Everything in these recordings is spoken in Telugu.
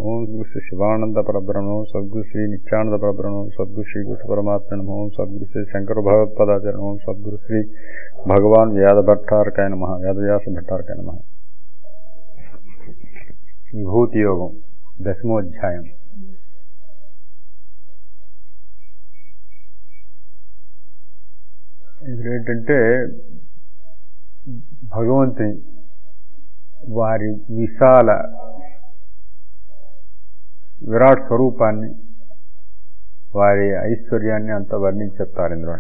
ఓం గురు శ్రీ శివానంద పరబ్రహ్మం సద్గురు శ్రీ నిత్యానంద పరబ్రహ్మం సద్గురు శ్రీ కృష్ణ పరమాత్మ ఓం సద్గురు శ్రీ శంకర భగవత్పదాచరణ ఓం సద్గురు శ్రీ భగవాన్ వేద భట్టారకాయ నమ వేదవ్యాస భట్టారకాయ నమ విభూతి యోగం దశమోధ్యాయం ఇక్కడ ఏంటంటే భగవంతుని వారి విశాల విరాట్ స్వరూపాన్ని వారి ఐశ్వర్యాన్ని అంతా వర్ణించి చెప్తారు ఇందులో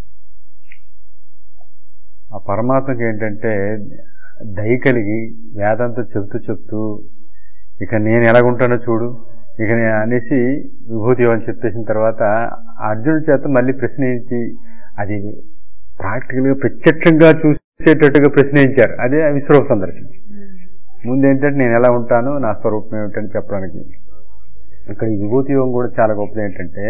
ఆ పరమాత్మకి ఏంటంటే దయ కలిగి వేదంతో చెప్తూ చెప్తూ ఇక నేను ఎలాగుంటానో చూడు ఇక నేను అనేసి విభూతి అని చెప్పేసిన తర్వాత అర్జునుడి చేత మళ్ళీ ప్రశ్నించి అది ప్రాక్టికల్గా ప్రత్యక్షంగా చూసేటట్టుగా ప్రశ్నించారు అదే విశ్వరూప సందర్శన ముందు ఏంటంటే నేను ఎలా ఉంటాను నా స్వరూపం ఏమిటని చెప్పడానికి ఇక్కడ ఈ విభూతి యోగం కూడా చాలా గొప్పది ఏంటంటే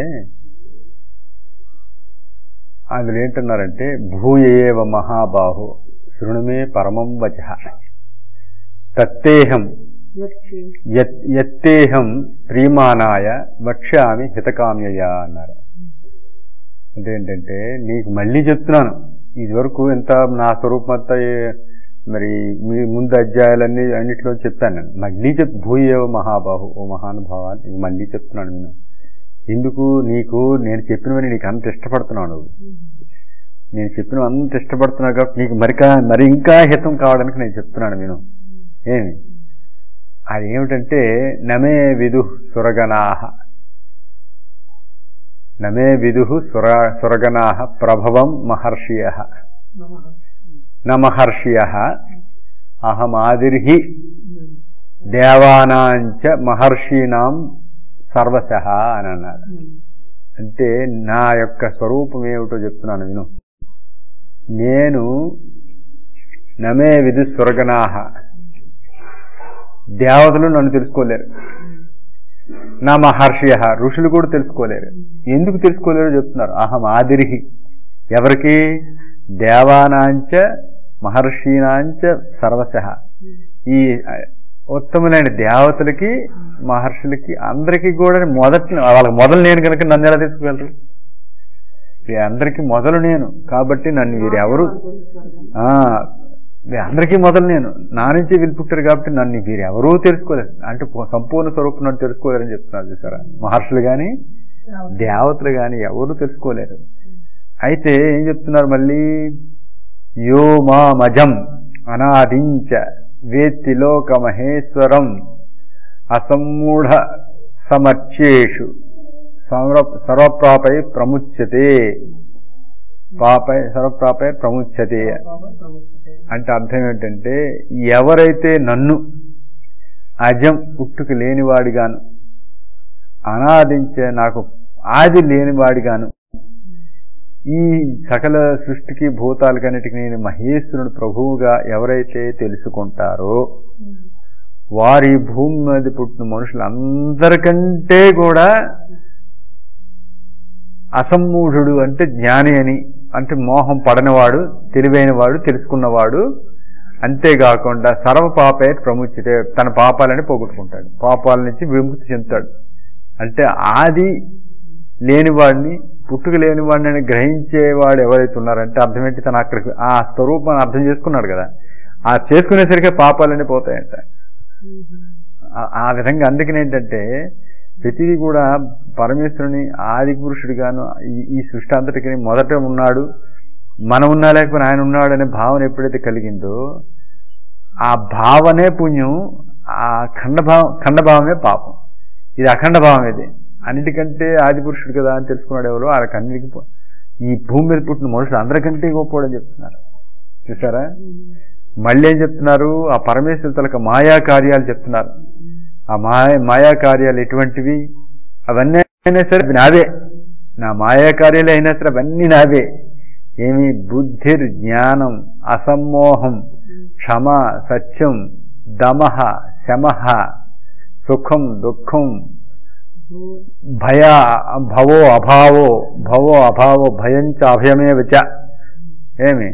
అందులో ఏంటన్నారంటే భూయేవ మహాబాహు శృణుమే పరమం వచ తత్తేహం ఎత్తేహం ప్రియమానాయ వక్ష్యామి హితకామ్యయ అన్నారు అంటే ఏంటంటే నీకు మళ్ళీ చెప్తున్నాను ఇదివరకు ఎంత నా స్వరూపం అంతా మరి మీ ముందు అధ్యాయాలన్నీ అన్నింటిలో చెప్పాను నేను మళ్ళీ చెప్ భూయేవ మహాబాహు ఓ మహానుభావ నీకు మళ్ళీ చెప్తున్నాను నేను ఎందుకు నీకు నేను చెప్పినవని నీకు అంత ఇష్టపడుతున్నావు నువ్వు నేను చెప్పిన అంత ఇష్టపడుతున్నావు కాబట్టి నీకు మరికా మరి ఇంకా హితం కావడానికి నేను చెప్తున్నాను నేను ఏమి అది ఏమిటంటే నమే విదు సురగణాహ నమే విదు సుర సురగణా ప్రభవం మహర్షియ నమహర్షియ అహమాదిర్హి దేవానాంచ మహర్షీనాం సర్వశ అని అన్నారు అంటే నా యొక్క స్వరూపం ఏమిటో చెప్తున్నాను విను నేను నమే విదు స్వర్గనాహ దేవతలు నన్ను తెలుసుకోలేరు నా మహర్షియ ఋషులు కూడా తెలుసుకోలేరు ఎందుకు తెలుసుకోలేరు చెప్తున్నారు అహం ఆదిరిహి ఎవరికి దేవానాంచ మహర్షీనాంచ సర్వశ ఈ ఉత్తములైన దేవతలకి మహర్షులకి అందరికీ కూడా మొదటి వాళ్ళకి మొదలు నేను కనుక నన్ను ఎలా తీసుకువెళ్ళరు అందరికీ మొదలు నేను కాబట్టి నన్ను వీరెవరు అందరికీ మొదలు నేను నా నుంచి వెళ్ళిపుట్టారు కాబట్టి నన్ను వీరెవరూ తెలుసుకోలేరు అంటే సంపూర్ణ స్వరూపం నన్ను తెలుసుకోలేరని చెప్తున్నారు చూసారా మహర్షులు కానీ దేవతలు కానీ ఎవరు తెలుసుకోలేరు అయితే ఏం చెప్తున్నారు మళ్ళీ యో మా మజం అనాదించ వేత్తి లోక మహేశ్వరం అసమ్మూఢ సమర్చేషు సర్వప్రాపై ప్రముచ్యతే పాపై సర్వప్రాపై ప్రముచ్యతే అంటే అర్థం ఏంటంటే ఎవరైతే నన్ను అజం పుట్టుక లేనివాడిగాను అనాదించే నాకు ఆది లేనివాడిగాను ఈ సకల సృష్టికి భూతాలకన్నిటికీ నేను మహేశ్వరుడు ప్రభువుగా ఎవరైతే తెలుసుకుంటారో వారి భూమి మీద పుట్టిన మనుషులందరికంటే కూడా అసమ్మూఢుడు అంటే జ్ఞాని అని అంటే మోహం పడనివాడు తెలివైనవాడు తెలుసుకున్నవాడు అంతేకాకుండా సర్వ పాపే ప్రముచితే తన పాపాలని పోగొట్టుకుంటాడు పాపాల నుంచి విముక్తి చెందుతాడు అంటే ఆది లేనివాడిని పుట్టుక లేనివాడిని గ్రహించేవాడు ఎవరైతే ఉన్నారంటే అర్థం ఏంటి తన అక్కడికి ఆ స్వరూపాన్ని అర్థం చేసుకున్నాడు కదా ఆ చేసుకునేసరికి పాపాలన్నీ పోతాయంట ఆ విధంగా అందుకని ఏంటంటే ప్రతిదీ కూడా పరమేశ్వరుని ఆది పురుషుడిగాను ఈ సృష్టి అంతటికి మొదట ఉన్నాడు మనం ఉన్నా లేకపోతే ఆయన ఉన్నాడు అనే భావన ఎప్పుడైతే కలిగిందో ఆ భావనే పుణ్యం ఆ ఖండభావం ఖండభావమే పాపం ఇది అఖండ భావం ఇది అన్నిటికంటే ఆది పురుషుడు కదా అని తెలుసుకున్నాడు ఎవరో వాళ్ళకి అన్నిటికీ ఈ భూమి మీద పుట్టిన మనుషులు అందరికంటే గొప్పవాడని చెప్తున్నారు చూసారా మళ్ళీ ఏం చెప్తున్నారు ఆ పరమేశ్వర తలక మాయా కార్యాలు చెప్తున్నారు ఆ మాయ మాయా కార్యాలు ఎటువంటివి అవన్నీ అయినా సరే నావే నా మాయా కార్యాలు అయినా సరే అవన్నీ నావే ఏమి బుద్ధిర్ జ్ఞానం అసమ్మోహం క్షమ సత్యం దమహ శమహ సుఖం దుఃఖం భయ భవో అభావో భవో అభావో భయంచ అభయమే విచ ఏమి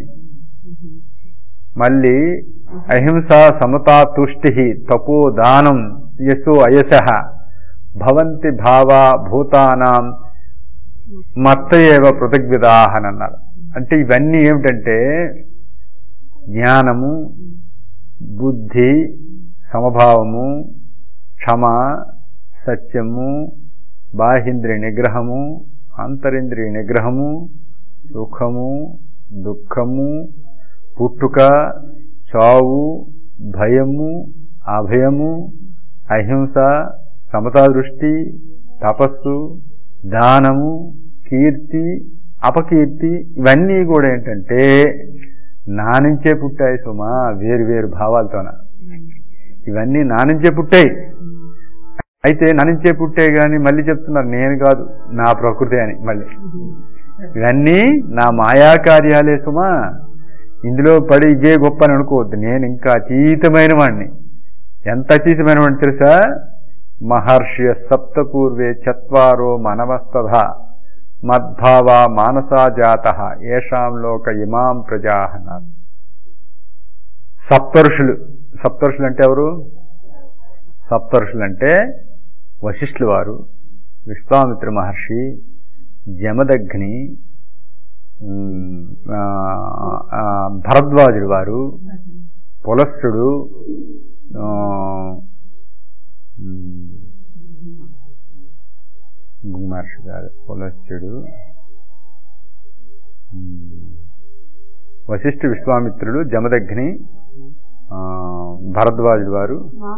మళ్ళీ అహింస సమతా తుష్టి తపో దానం యశో అయశ భవంతి భావా భూతానాం మత్త ఏవ పృథగ్విదాహ అని అన్నారు అంటే ఇవన్నీ ఏమిటంటే జ్ఞానము బుద్ధి సమభావము క్షమ సత్యము బాహ్యేంద్రియ నిగ్రహము అంతరింద్రియ నిగ్రహము సుఖము దుఃఖము పుట్టుక చావు భయము అభయము అహింస సమతా దృష్టి తపస్సు దానము కీర్తి అపకీర్తి ఇవన్నీ కూడా ఏంటంటే నా నుంచే పుట్టాయి సుమా వేరు వేరు భావాలతోన ఇవన్నీ నా నుంచే పుట్టాయి అయితే నా నుంచే పుట్టాయి కానీ మళ్ళీ చెప్తున్నారు నేను కాదు నా ప్రకృతి అని మళ్ళీ ఇవన్నీ నా మాయా కార్యాలే సుమా ఇందులో పడి ఇవే గొప్ప అని అనుకోవద్దు నేను ఇంకా అతీతమైన వాడిని ఎంత అతీతమైన వాడిని తెలుసా మహర్షి సప్తపూర్వే చత్వారో మనవస్తథ మద్భావ మానసా జాత ఏషాం లోక ఇమాం ప్రజా అన్నారు సప్తఋషులు సప్తఋషులు అంటే ఎవరు సప్తఋషులు అంటే వశిష్ఠులు వారు విశ్వామిత్ర మహర్షి జమదగ్ని ఉమ్, ఆ, ఆ, భరద్వాజుడు వారు పులస్సుడు ఆ, ఉమ్, మహర్షి గారు పులస్సుడు ఉమ్, వశిష్ఠ విశ్వామిత్రుడు జమదగ్ని ఆ, భరద్వాజుడు వారు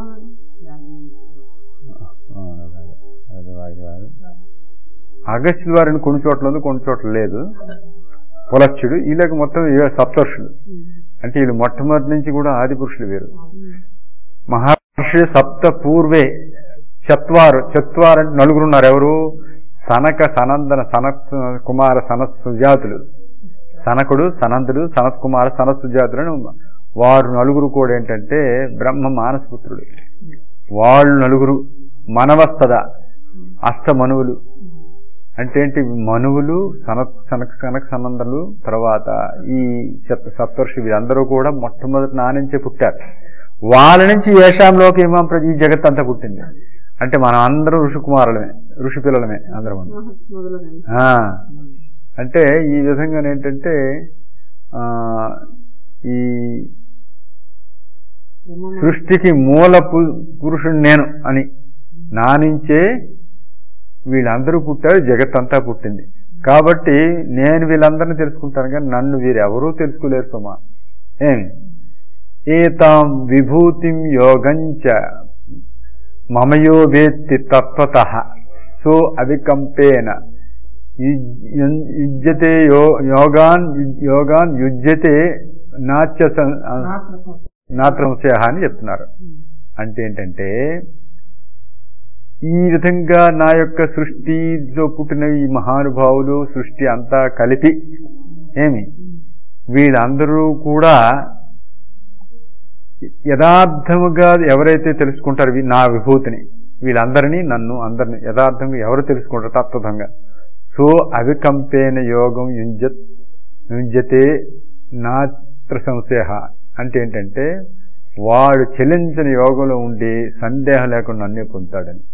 ఆ, భరద్వాజుడు వారు అగస్త్యుల వారిని కొన్ని చోట్ల ఉంది కొన్ని చోట్ల లేదు పులశ్చుడు వీళ్ళకి మొత్తం ఏ సప్తర్షులు అంటే వీళ్ళు మొట్టమొదటి నుంచి కూడా ఆది పురుషులు వేరు మహర్షి సప్త పూర్వే చత్వారు చత్వారు అంటే నలుగురు ఉన్నారు ఎవరు సనక సనందన సనత్ కుమార సనత్ సుజాతులు సనకుడు సనందుడు సనత్ కుమార సనత్ సుజాతులు అని వారు నలుగురు కూడా ఏంటంటే బ్రహ్మ మానసపుత్రుడు వాళ్ళు నలుగురు మనవస్తద అష్టమనువులు అంటే ఏంటి మనువులు సనత్ సనక సనక సనందనులు తర్వాత ఈ సప్త సప్తర్షి వీరందరూ కూడా మొట్టమొదటి నా నుంచే పుట్టారు వాళ్ళ నుంచి ఏషాంలోకి ఇమాం ప్రజ ఈ జగత్ అంతా పుట్టింది అంటే మనం అందరం ఋషి కుమారులమే ఋషి పిల్లలమే అందరం ఆ, అంటే ఈ విధంగా ఏంటంటే ఆ, ఈ సృష్టికి మూల పు- పురుషుడు నేను అని నా నుంచే వీళ్ళందరూ పుట్టారు జగత్తంతా పుట్టింది కాబట్టి నేను వీళ్ళందరినీ తెలుసుకుంటాను కానీ నన్ను వీరెవరూ తెలుసుకోలేరు సుమా ఏమి ఏతాం విభూతిం యోగంచ మమయో వేత్తి తత్వత సో అవికంపేన యుజ్- యుజ్యతే యో యోగాన్ యోగాన్ యుజ్యతే నాట్య సం- నాత్ర సంశయ అని చెప్తున్నారు అంటే ఏంటంటే ఈ విధంగా నా యొక్క సృష్టిలో పుట్టిన ఈ మహానుభావులు సృష్టి అంతా కలిపి ఏమి వీళ్ళందరూ కూడా యథార్థముగా ఎవరైతే తెలుసుకుంటారో వీ- నా విభూతిని వీళ్ళందరినీ నన్ను అందరిని యథార్థంగా ఎవరు తెలుసుకుంటారు తత్వతంగా సో అవికంపేన యోగం యుంజత్ యుంజతే నాత్ర సంశయ అంటే ఏంటంటే వాడు చెల్లించిన యోగంలో ఉండి సందేహం లేకుండా నన్నే పొందుతాడని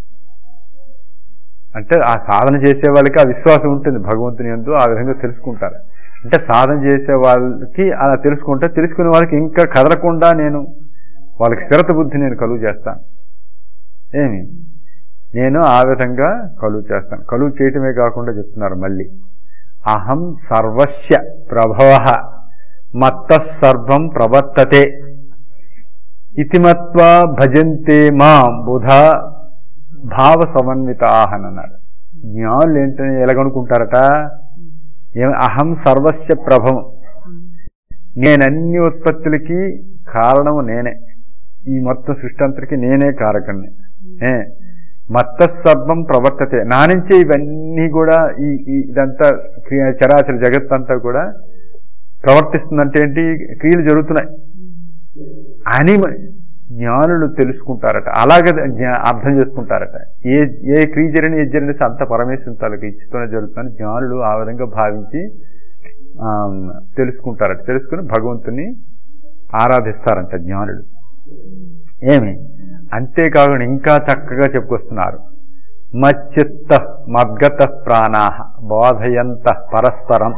అంటే ఆ సాధన చేసే వాళ్ళకి ఆ విశ్వాసం ఉంటుంది భగవంతుని ఎందు ఆ విధంగా తెలుసుకుంటారు అంటే సాధన చేసే వాళ్ళకి అలా తెలుసుకుంటే తెలుసుకునే వాళ్ళకి ఇంకా కదలకుండా నేను వాళ్ళకి స్థిరత బుద్ధి నేను కలుగు చేస్తాను ఏమి నేను ఆ విధంగా కలుగు చేస్తాను కలుగు చేయటమే కాకుండా చెప్తున్నారు మళ్ళీ అహం సర్వస్య ప్రభవ మత్త సర్వం ప్రవర్తతే ఇతిమత్వా భజంతే మాం బుధ భావ సమన్వితాహన్ అన్నారు జ్ఞానులు ఏంటని ఎలాగనుకుంటారట ఏం అహం సర్వస్య ప్రభవం నేనన్ని ఉత్పత్తులకి కారణము నేనే ఈ మొత్తం సృష్టి అంతటికి నేనే కారకుణ్ణి ఏ మత్త సర్వం ప్రవర్తతే నా నుంచే ఇవన్నీ కూడా ఈ ఈ- ఇదంతా క్రియ చరాచర జగత్తంతా కూడా ప్రవర్తిస్తుందంటే ఏంటి క్రియలు జరుగుతున్నాయి అని మ- జ్ఞానులు తెలుసుకుంటారట అలాగే జ్ఞా- అర్థం చేసుకుంటారట ఏ ఏ క్రియ జరిగిన ఏ జరిగిన అంత పరమేశ్వరం తాలూకు ఇచ్చితోనే జరుగుతుందని జ్ఞానులు ఆ విధంగా భావించి ఆ, తెలుసుకుంటారట తెలుసుకుని భగవంతుని ఆరాధిస్తారంట జ్ఞానులు ఏమి అంతేకాకుండా ఇంకా చక్కగా చెప్పుకొస్తున్నారు మచ్చిత్త మద్గత ప్రాణాహ బోధయంత పరస్పరం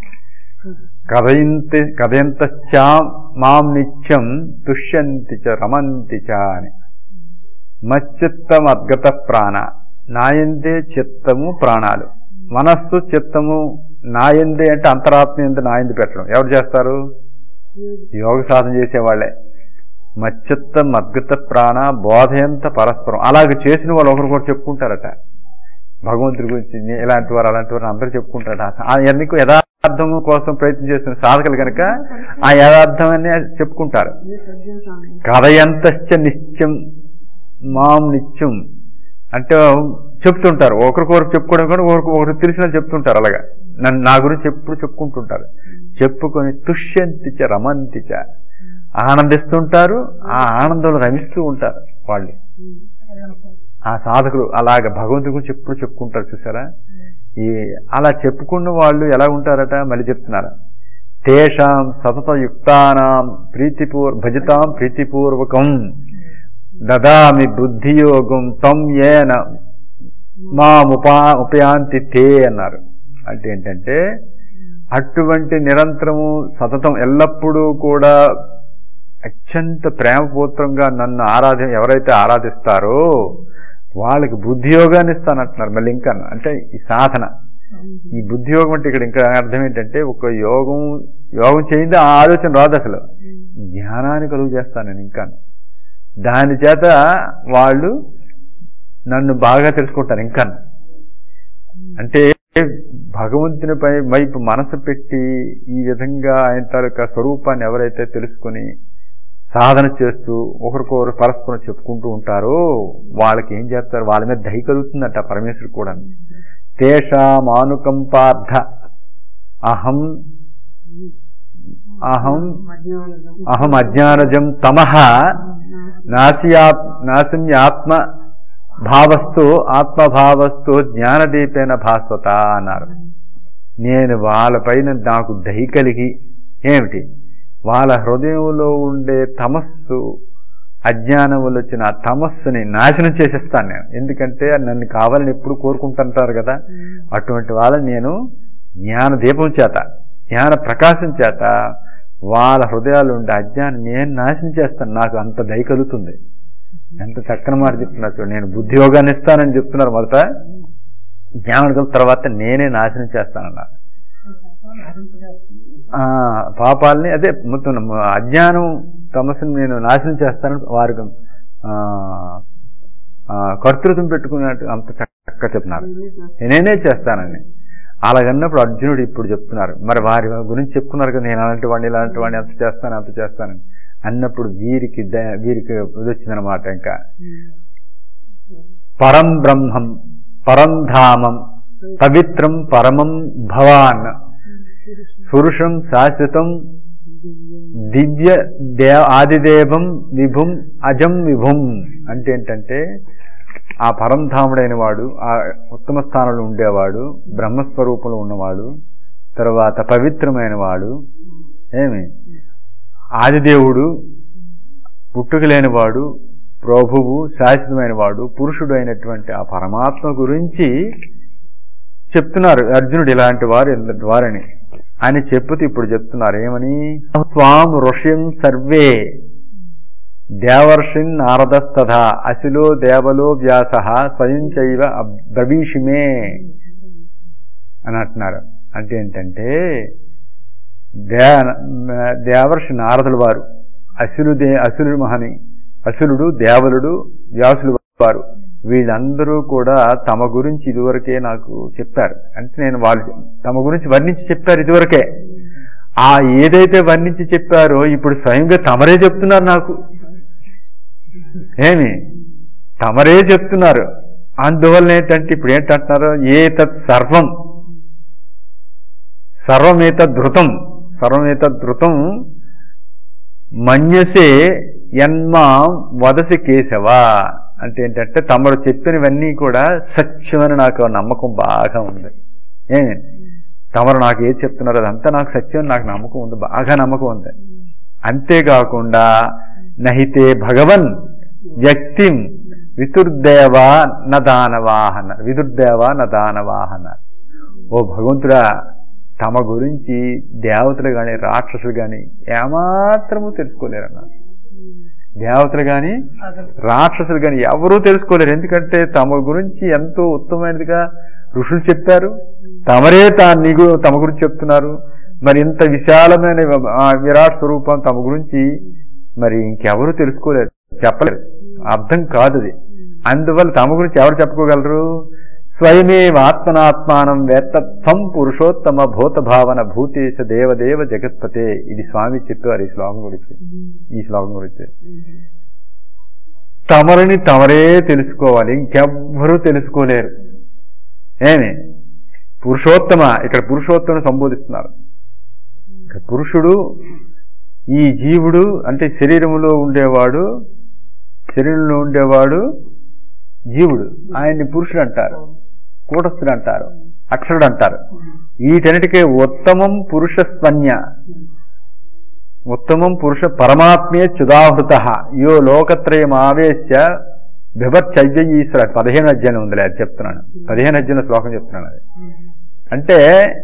కథయంతి కథయంతశ్చా మాం నిత్యం తుష్యంతి చ రమంతి చ అని మచ్చిత్తం అద్గత ప్రాణ నాయందే చిత్తము ప్రాణాలు మనస్సు చిత్తము నాయందే అంటే అంతరాత్మ ఎందు నాయంది పెట్టడం ఎవరు చేస్తారు యోగ సాధన చేసేవాళ్లే మచ్చిత్త మద్గత ప్రాణ బోధయంత పరస్పరం అలాగే చేసిన వాళ్ళు ఒకరికొకరు చెప్పుకుంటారట భగవంతుడి గురించి నే- ఇలాంటి వారు అలాంటి వారు అందరూ చెప్పుకుంటారట ఆ ఎందుకు యథార్థం కోసం ప్రయత్నం చేస్తున్న సాధకులు కనుక ఆ యథార్థమని చెప్పుకుంటారు కథయంతశ్చ నిత్యం మాం నిత్యం అంటే చెప్తుంటారు ఒకరికొకరు చెప్పుకోవడం కూడా ఒకరికి ఒకరు తెలిసిన చెప్తుంటారు అలాగా నన్ను నా గురించి ఎప్పుడు చెప్పుకుంటుంటారు చెప్పుకొని తుష్యంతిచ రమంతిచ ఆనందిస్తుంటారు ఆ ఆనందంలో రమిస్తూ ఉంటారు వాళ్ళు ఆ సాధకులు అలాగ భగవంతుడి గురించి ఎప్పుడు చెప్పుకుంటారు చూసారా ఈ అలా చెప్పుకున్న వాళ్ళు ఎలా ఉంటారట మళ్ళీ చెప్తున్నారు తేషాం సతతయుక్తానాం ప్రీతిపూర్ భజతాం ప్రీతిపూర్వకం దదామి బుద్ధియోగం తం ఏన మాముపా ఉపయాంతి తే అన్నారు అంటే ఏంటంటే అటువంటి నిరంతరము సతతం ఎల్లప్పుడూ కూడా అత్యంత ప్రేమపూత్రంగా నన్ను ఆరాధన ఎవరైతే ఆరాధిస్తారో వాళ్ళకి బుద్ధియోగాన్ని ఇస్తానంటున్నారు మళ్ళీ ఇంకా అంటే ఈ సాధన ఈ బుద్ధియోగం అంటే ఇక్కడ ఇంకా అర్థం ఏంటంటే ఒక యోగం యోగం చేయింది ఆ ఆలోచన రాదు అసలు జ్ఞానాన్ని కలుగు చేస్తాను నేను ఇంకా దాని చేత వాళ్ళు నన్ను బాగా తెలుసుకుంటారు ఇంకా అంటే భగవంతునిపై వైపు మనసు పెట్టి ఈ విధంగా ఆయన తాలూకా స్వరూపాన్ని ఎవరైతే తెలుసుకుని సాధన చేస్తూ ఒకరికొకరు పరస్పరం చెప్పుకుంటూ ఉంటారో వాళ్ళకి ఏం చేస్తారు వాళ్ళ మీద దయ కలుగుతుందట పరమేశ్వరుడు కూడా తేషామానుకంపార్థ అహం అహం అహం అజ్ఞానజం తమః నాసియా నాశన్యాత్మ భావస్తు ఆత్మభావస్తు జ్ఞానదీపేన భాస్వత అన్నారు నేను వాళ్ళపైన నాకు దయ కలిగి ఏమిటి వాళ్ళ హృదయంలో ఉండే తమస్సు అజ్ఞానం వల్ల వచ్చిన ఆ తమస్సుని నాశనం చేసేస్తాను నేను ఎందుకంటే నన్ను కావాలని ఎప్పుడు కోరుకుంటుంటారు కదా అటువంటి వాళ్ళని నేను జ్ఞాన దీపం చేత జ్ఞాన ప్రకాశం చేత వాళ్ళ హృదయాలు ఉండే అజ్ఞానం నేను నాశనం చేస్తాను నాకు అంత దయ కలుగుతుంది ఎంత చక్కని మాట చెప్తున్నారు చూడండి నేను బుద్ధి యోగాన్ని ఇస్తానని చెప్తున్నారు మొదట జ్ఞానం కలిగిన తర్వాత నేనే నాశనం చేస్తానన్నారు ఆ, పాపాలని అదే మొత్తం అజ్ఞానం తమస్సును నేను నాశనం చేస్తానని వారు ఆ, ఆ, కర్తృత్వం పెట్టుకున్నట్టు అంత చక్కగా చెప్తున్నారు నేనే చేస్తానని అలాగన్నప్పుడు అర్జునుడు ఇప్పుడు చెప్తున్నారు మరి వారి గురించి చెప్పుకున్నారు కదా నేను అలాంటి వాడిని ఇలాంటి వాడిని అంత చేస్తాను అంత చేస్తానని అన్నప్పుడు వీరికి ద- వీరికి ఇది వచ్చిందనమాట ఇంకా పరం బ్రహ్మం పరం ధామం పవిత్రం పరమం భవాన్ పురుషం శాశ్వతం దివ్య దే ఆదిదేవం విభుం అజం విభుం అంటే ఏంటంటే ఆ పరంధాముడైన వాడు ఆ ఉత్తమ స్థానంలో ఉండేవాడు బ్రహ్మస్వరూపంలో ఉన్నవాడు తర్వాత పవిత్రమైన వాడు ఏమి ఆదిదేవుడు పుట్టుక లేనివాడు ప్రభువు శాశ్వతమైన వాడు పురుషుడు అయినటువంటి ఆ పరమాత్మ గురించి చెప్తున్నారు అర్జునుడు ఇలాంటి వారు ఇలాంటి వారని అని చెప్పుతూ ఇప్పుడు చెప్తున్నారు ఏమని త్వాం ఋష్యం సర్వే దేవర్షిన్ నారదస్తథ అసిలో దేవలో వ్యాస స్వయం చైవ బ్రవీషిమే అని అంటున్నారు అంటే ఏంటంటే దే దేవర్షి నారదుల వారు అసులు దే అసులు మహని అసులుడు దేవలుడు వ్యాసులు వారు వీళ్ళందరూ కూడా తమ గురించి ఇదివరకే నాకు చెప్పారు అంటే నేను వాళ్ళు తమ గురించి వర్ణించి చెప్పారు ఇదివరకే ఆ ఏదైతే వర్ణించి చెప్పారో ఇప్పుడు స్వయంగా తమరే చెప్తున్నారు నాకు ఏమి తమరే చెప్తున్నారు అందువల్ల ఏంటంటే ఇప్పుడు ఏంటంటున్నారు ఏ తత్ సర్వం సర్వమేతద్ధృతం సర్వమేతద్ధృతం మన్యసే యన్మా వదసి కేశవ అంటే ఏంటంటే తమరు చెప్పినవన్నీ కూడా సత్యమని నాకు నమ్మకం బాగా ఉంది ఏమి తమరు నాకు ఏది చెప్తున్నారో అదంతా నాకు సత్యం నాకు నమ్మకం ఉంది బాగా నమ్మకం ఉంది అంతేకాకుండా నహితే భగవన్ వ్యక్తిం విదుర్దేవా న దానవాహన విదుర్దేవా న దానవాహన ఓ భగవంతుడా తమ గురించి దేవతలు గాని రాక్షసులు గాని ఏమాత్రము తెలుసుకోలేరన్నారు దేవతలు గాని రాక్షసులు గాని ఎవరూ తెలుసుకోలేరు ఎందుకంటే తమ గురించి ఎంతో ఉత్తమమైనదిగా ఋషులు చెప్పారు తమరే తా నీకు తమ గురించి చెప్తున్నారు మరి ఇంత విశాలమైన ఆ విరాట్ స్వరూపం తమ గురించి మరి ఇంకెవరు తెలుసుకోలేరు చెప్పలేరు అర్థం కాదు అది అందువల్ల తమ గురించి ఎవరు చెప్పుకోగలరు స్వయమేవ ఆత్మనాత్మానం వేత్తత్వం పురుషోత్తమ భూత భావన భూతేశ దేవదేవ జగత్పతే ఇది స్వామి చెప్పారు ఈ శ్లోకం గురించి ఈ శ్లోకం గురించి తమరిని తమరే తెలుసుకోవాలి ఇంకెవ్వరూ తెలుసుకోలేరు ఏమి పురుషోత్తమ ఇక్కడ పురుషోత్తముని సంబోధిస్తున్నారు ఇక్కడ పురుషుడు ఈ జీవుడు అంటే శరీరములో ఉండేవాడు శరీరంలో ఉండేవాడు జీవుడు ఆయన్ని పురుషుడు అంటారు కూటస్థుడు అంటారు అక్షరుడు అంటారు వీటన్నిటికీ ఉత్తమం పురుష స్వన్య ఉత్తమం పురుష పరమాత్మే చుదాహృత యో లోకత్రయం ఆవేశ్య బిభర్చయ్య ఈశ్వర పదిహేను అధ్యాయం ఉందిలే అది చెప్తున్నాను పదిహేను అధ్యాయం శ్లోకం చెప్తున్నాను అది అంటే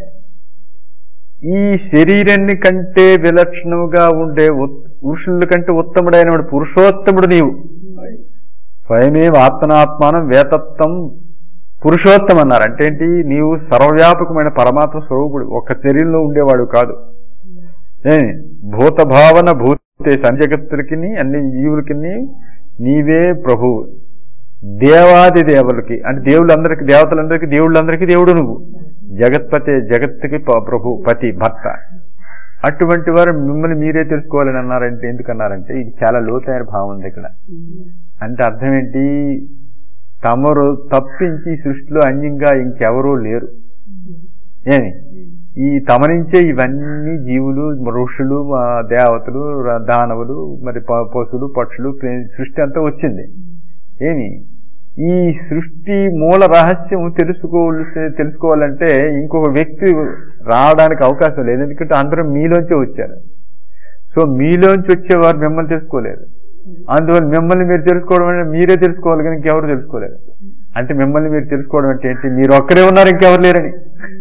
ఈ శరీరాన్ని కంటే విలక్షణముగా ఉండే ఉత్- పురుషుల కంటే ఉత్తముడైన వాడు పురుషోత్తముడు నీవు స్వయమేవ ఆత్మనాత్మానం వేతత్వం పురుషోత్తం అన్నారు అంటే ఏంటి నీవు సర్వవ్యాపకమైన పరమాత్మ స్వరూపుడు ఒక్క శరీరంలో ఉండేవాడు కాదు ఏమి భూత భావన భూతేశ అన్ని జగత్తులకి అన్ని జీవులకి నీవే ప్రభువు దేవాది దేవులకి అంటే దేవుళ్ళందరికీ దేవతలందరికీ దేవుళ్ళందరికీ దేవుడు నువ్వు జగత్పతి జగత్తుకి ప- ప్రభు పతి భర్త అటువంటి వారు మిమ్మల్ని మీరే తెలుసుకోవాలని అన్నారంటే ఎందుకన్నారంటే ఇది చాలా లోతైన భావం ఉంది ఇక్కడ అంటే అర్థం ఏంటి తమరు తప్పించి ఈ సృష్టిలో అన్యంగా ఇంకెవరూ లేరు ఏమి ఈ తమ నుంచే ఇవన్నీ జీవులు ఋషులు ఆ, దేవతలు ర- దానవులు మరి ప- పశువులు పక్షులు ప్రే- సృష్టి అంతా వచ్చింది ఏమి ఈ సృష్టి మూల రహస్యం తెలుసుకోవలసి తెలుసుకోవాలంటే ఇంకొక వ్యక్తి రావడానికి అవకాశం లేదు ఎందుకంటే అందరూ మీలోంచే వచ్చారు సో మీలోంచి వచ్చేవారు మిమ్మల్ని తెలుసుకోలేరు అందువల్ల మిమ్మల్ని మీరు తెలుసుకోవడం అంటే మీరే తెలుసుకోవాలి కానీ ఇంకెవరు తెలుసుకోలేరు అంటే మిమ్మల్ని మీరు తెలుసుకోవడం అంటే ఏంటి మీరు ఒక్కరే ఉన్నారు ఇంకెవరు లేరని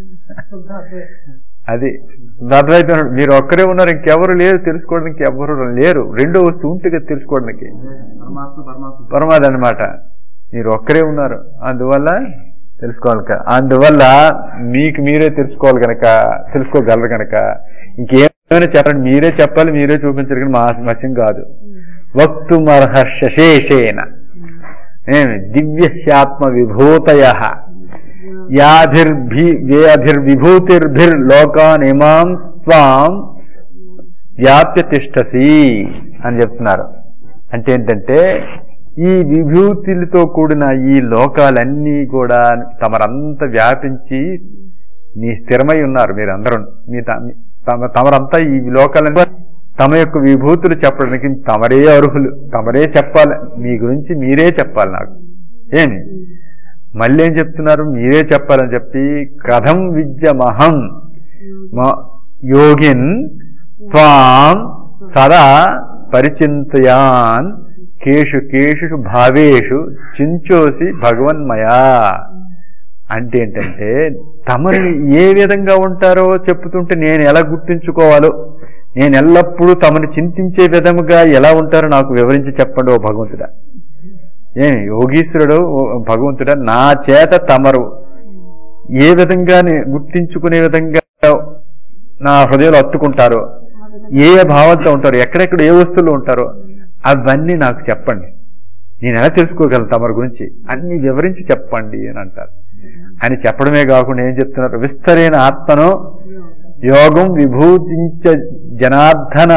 అది అద్వైతం మీరు ఒక్కరే ఉన్నారు ఇంకెవరు లేరు తెలుసుకోవడానికి ఎవరు లేరు రెండో వస్తువు ఉంటే కదా తెలుసుకోవడానికి పరమాత్మ పరమాత్మ పరమాది అనమాట మీరు ఒక్కరే ఉన్నారు అందువల్ల తెలుసుకోవాలి క- అందువల్ల మీకు మీరే తెలుసుకోవాలి కనుక తెలుసుకోగలరు కనుక ఇంకేమైనా చెప్పండి మీరే చెప్పాలి మీరే చూపించరు కానీ మా మస్యం కాదు వక్తుమర్హర్షేషేణ ఏమి దివ్యహ్యాత్మ విభూతయ యాధిర్భి వ్యాధిర్విభూతిర్భిర్లోకాన్ ఇమాం స్వాం వ్యాప్య తిష్టసి అని చెప్తున్నారు అంటే ఏంటంటే ఈ విభూతులతో కూడిన ఈ లోకాలన్నీ కూడా తమరంతా వ్యాపించి నీ స్థిరమై ఉన్నారు మీరందరూ మీ త- తమ తమరంతా ఈ లోకాలన్నీ తమ యొక్క విభూతులు చెప్పడానికి తమరే అర్హులు తమరే చెప్పాలి మీ గురించి మీరే చెప్పాలి నాకు ఏమి మళ్ళీ ఏం చెప్తున్నారు మీరే చెప్పాలని చెప్పి కథం విద్యమహం మ- యోగిన్ త్వాం సదా పరిచింతయాన్ కేషు కేషు భావేషు చించోసి భగవన్మయా అంటే ఏంటంటే తమని ఏ విధంగా ఉంటారో చెప్తుంటే నేను ఎలా గుర్తించుకోవాలో నేను ఎల్లప్పుడూ తమని చింతించే విధముగా ఎలా ఉంటారో నాకు వివరించి చెప్పండి ఓ భగవంతుడా ఏమి యోగీశ్వరుడు ఓ భగవంతుడా నా చేత తమరు ఏ విధంగా ని- గుర్తించుకునే విధంగా నా హృదయంలో అత్తుకుంటారో ఏ ఏ భావంతో ఉంటారో ఎక్కడెక్కడ ఏ వస్తువులు ఉంటారో అవన్నీ నాకు చెప్పండి నేను ఎలా తెలుసుకోగలను తమరి గురించి అన్ని వివరించి చెప్పండి అని అంటారు అని చెప్పడమే కాకుండా ఏం చెప్తున్నారు విస్తరైన ఆత్మను యోగం విభూతించ జనార్దన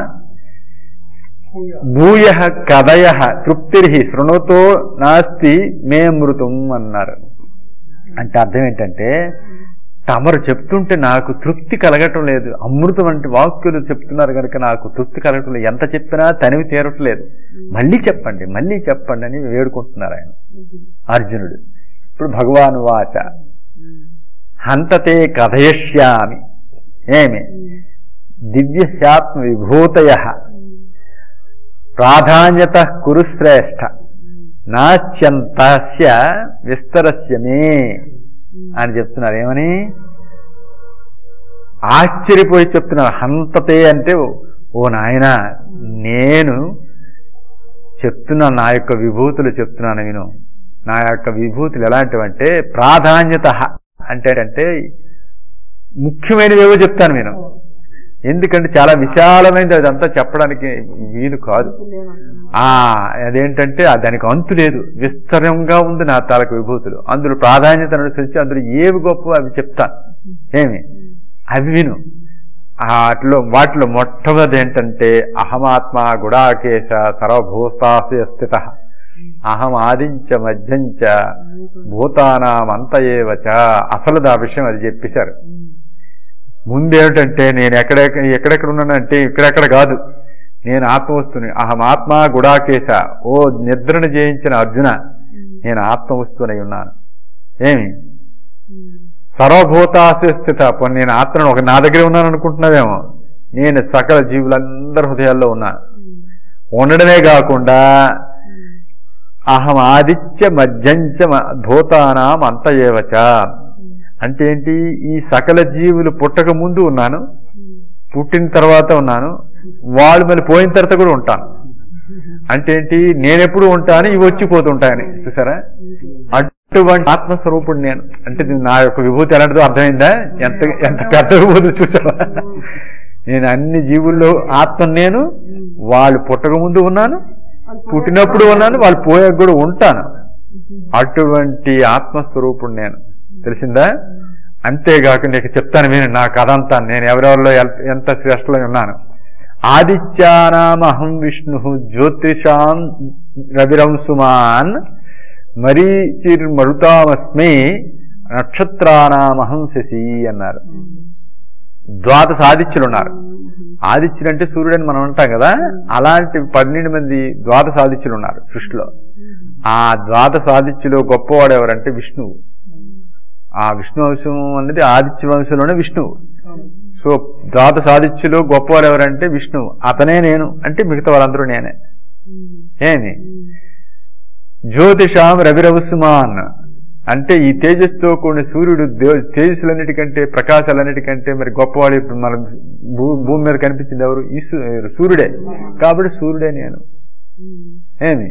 భూయ కదయ తృప్తిర్హి శృణుతో నాస్తి మే మృతం అన్నారు అంటే అర్థం ఏంటంటే తమరు చెప్తుంటే నాకు తృప్తి కలగటం లేదు అమృతం అంటే వాక్యులు చెప్తున్నారు కనుక నాకు తృప్తి కలగటం లేదు ఎంత చెప్పినా తనివి తీరట్లేదు మళ్ళీ చెప్పండి మళ్ళీ చెప్పండి అని వేడుకుంటున్నారు ఆయన అర్జునుడు ఇప్పుడు భగవాను వాచ హంతతే కథయిష్యామి ఏమి దివ్యహ్యాత్మ విభూతయ ప్రాధాన్యత కురు శ్రేష్ఠ నాశ్యంతస్య విస్తరస్య మే అని చెప్తున్నారు ఏమని ఆశ్చర్యపోయి చెప్తున్నారు హంతతే అంటే ఓ నాయన నేను చెప్తున్నాను నా యొక్క విభూతులు చెప్తున్నాను విను నా యొక్క విభూతులు ఎలాంటివంటే ప్రాధాన్యత అంటే అంటే ముఖ్యమైనవేవో చెప్తాను నేను ఎందుకంటే చాలా విశాలమైనది అదంతా చెప్పడానికి వీలు కాదు ఆ అదేంటంటే ఆ దానికి అంతు లేదు విస్తరంగా ఉంది నా తాలూకు విభూతులు అందులో ప్రాధాన్యత అనుసరించి అందులో ఏవి గొప్ప అవి చెప్తాను ఏమి అవి విను వాటిలో వాటిలో మొట్టమొదటి ఏంటంటే అహమాత్మ గుడాకేశ సర్వభూతాశయ స్థిత అహం ఆదించ మధ్యంచ భూతానామంతయేవచ అసలు ఆ విషయం అది చెప్పేశారు ముందేమిటంటే నేను ఎక్కడ ఎక్కడెక్కడ ఉన్నానంటే ఇక్కడెక్కడ కాదు నేను ఆత్మవస్తుని అహం ఆత్మ గుడాకేశ ఓ నిద్రను జయించిన అర్జున నేను ఆత్మవస్తునై ఉన్నాను ఏమి సర్వభూతాశయ స్థిత పోనీ నేను ఆత్మను ఒక నా దగ్గర ఉన్నాను అనుకుంటున్నావేమో నేను సకల జీవులందరి హృదయాల్లో ఉన్నాను ఉండడమే కాకుండా అహం ఆదిత్య మధ్యంచ భూతానాం అంతయేవచ అంటే ఏంటి ఈ సకల జీవులు పుట్టక ముందు ఉన్నాను పుట్టిన తర్వాత ఉన్నాను వాళ్ళు మళ్ళీ పోయిన తర్వాత కూడా ఉంటాను అంటే ఏంటి నేనెప్పుడు ఉంటాను ఇవి వచ్చిపోతుంటాయని చూసారా అటువంటి ఆత్మస్వరూపుడు నేను అంటే ఇది నా యొక్క విభూతి ఎలాంటిదో అర్థమైందా ఎంత ఎంత పెద్ద విభూతి చూసారా నేను అన్ని జీవుల్లో ఆత్మ నేను వాళ్ళు పుట్టక ముందు ఉన్నాను పుట్టినప్పుడు ఉన్నాను వాళ్ళు పోయాక కూడా ఉంటాను అటువంటి ఆత్మస్వరూపుడు నేను తెలిసిందా అంతేగాక నీకు చెప్తాను నేను నా కథ అంతా నేను ఎవరెవరిలో ఎంత శ్రేష్టలో ఉన్నాను ఆదిత్యానామహం విష్ణు జ్యోతిషాం రవిరంసుమాన్ మరీచిర్మరుతామస్మి నక్షత్రానామహం శశి అన్నారు ద్వాదశ ఆదిత్యులు ఉన్నారు ఆదిత్యులు అంటే సూర్యుడు అని మనం అంటాం కదా అలాంటి పన్నెండు మంది ద్వాదశ ఆదిత్యులు ఉన్నారు సృష్టిలో ఆ ద్వాదశ ఆదిత్యులు గొప్పవాడు ఎవరంటే విష్ణువు ఆ విష్ణు వంశం అనేది ఆదిత్య వంశంలోనే విష్ణువు సో ద్వాదశ ఆదిత్యులు గొప్పవాడు ఎవరంటే విష్ణువు అతనే నేను అంటే మిగతా వాళ్ళందరూ నేనే ఏమి జ్యోతిషాం రవిరవసుమాన్ అంటే ఈ తేజస్తో కూడిన సూర్యుడు తేజస్సులన్నిటికంటే ప్రకాశాలన్నిటికంటే మరి గొప్పవాడు ఇప్పుడు మన భూ భూమి మీద కనిపించింది ఎవరు ఈ సూర్యుడే కాబట్టి సూర్యుడే నేను ఏమి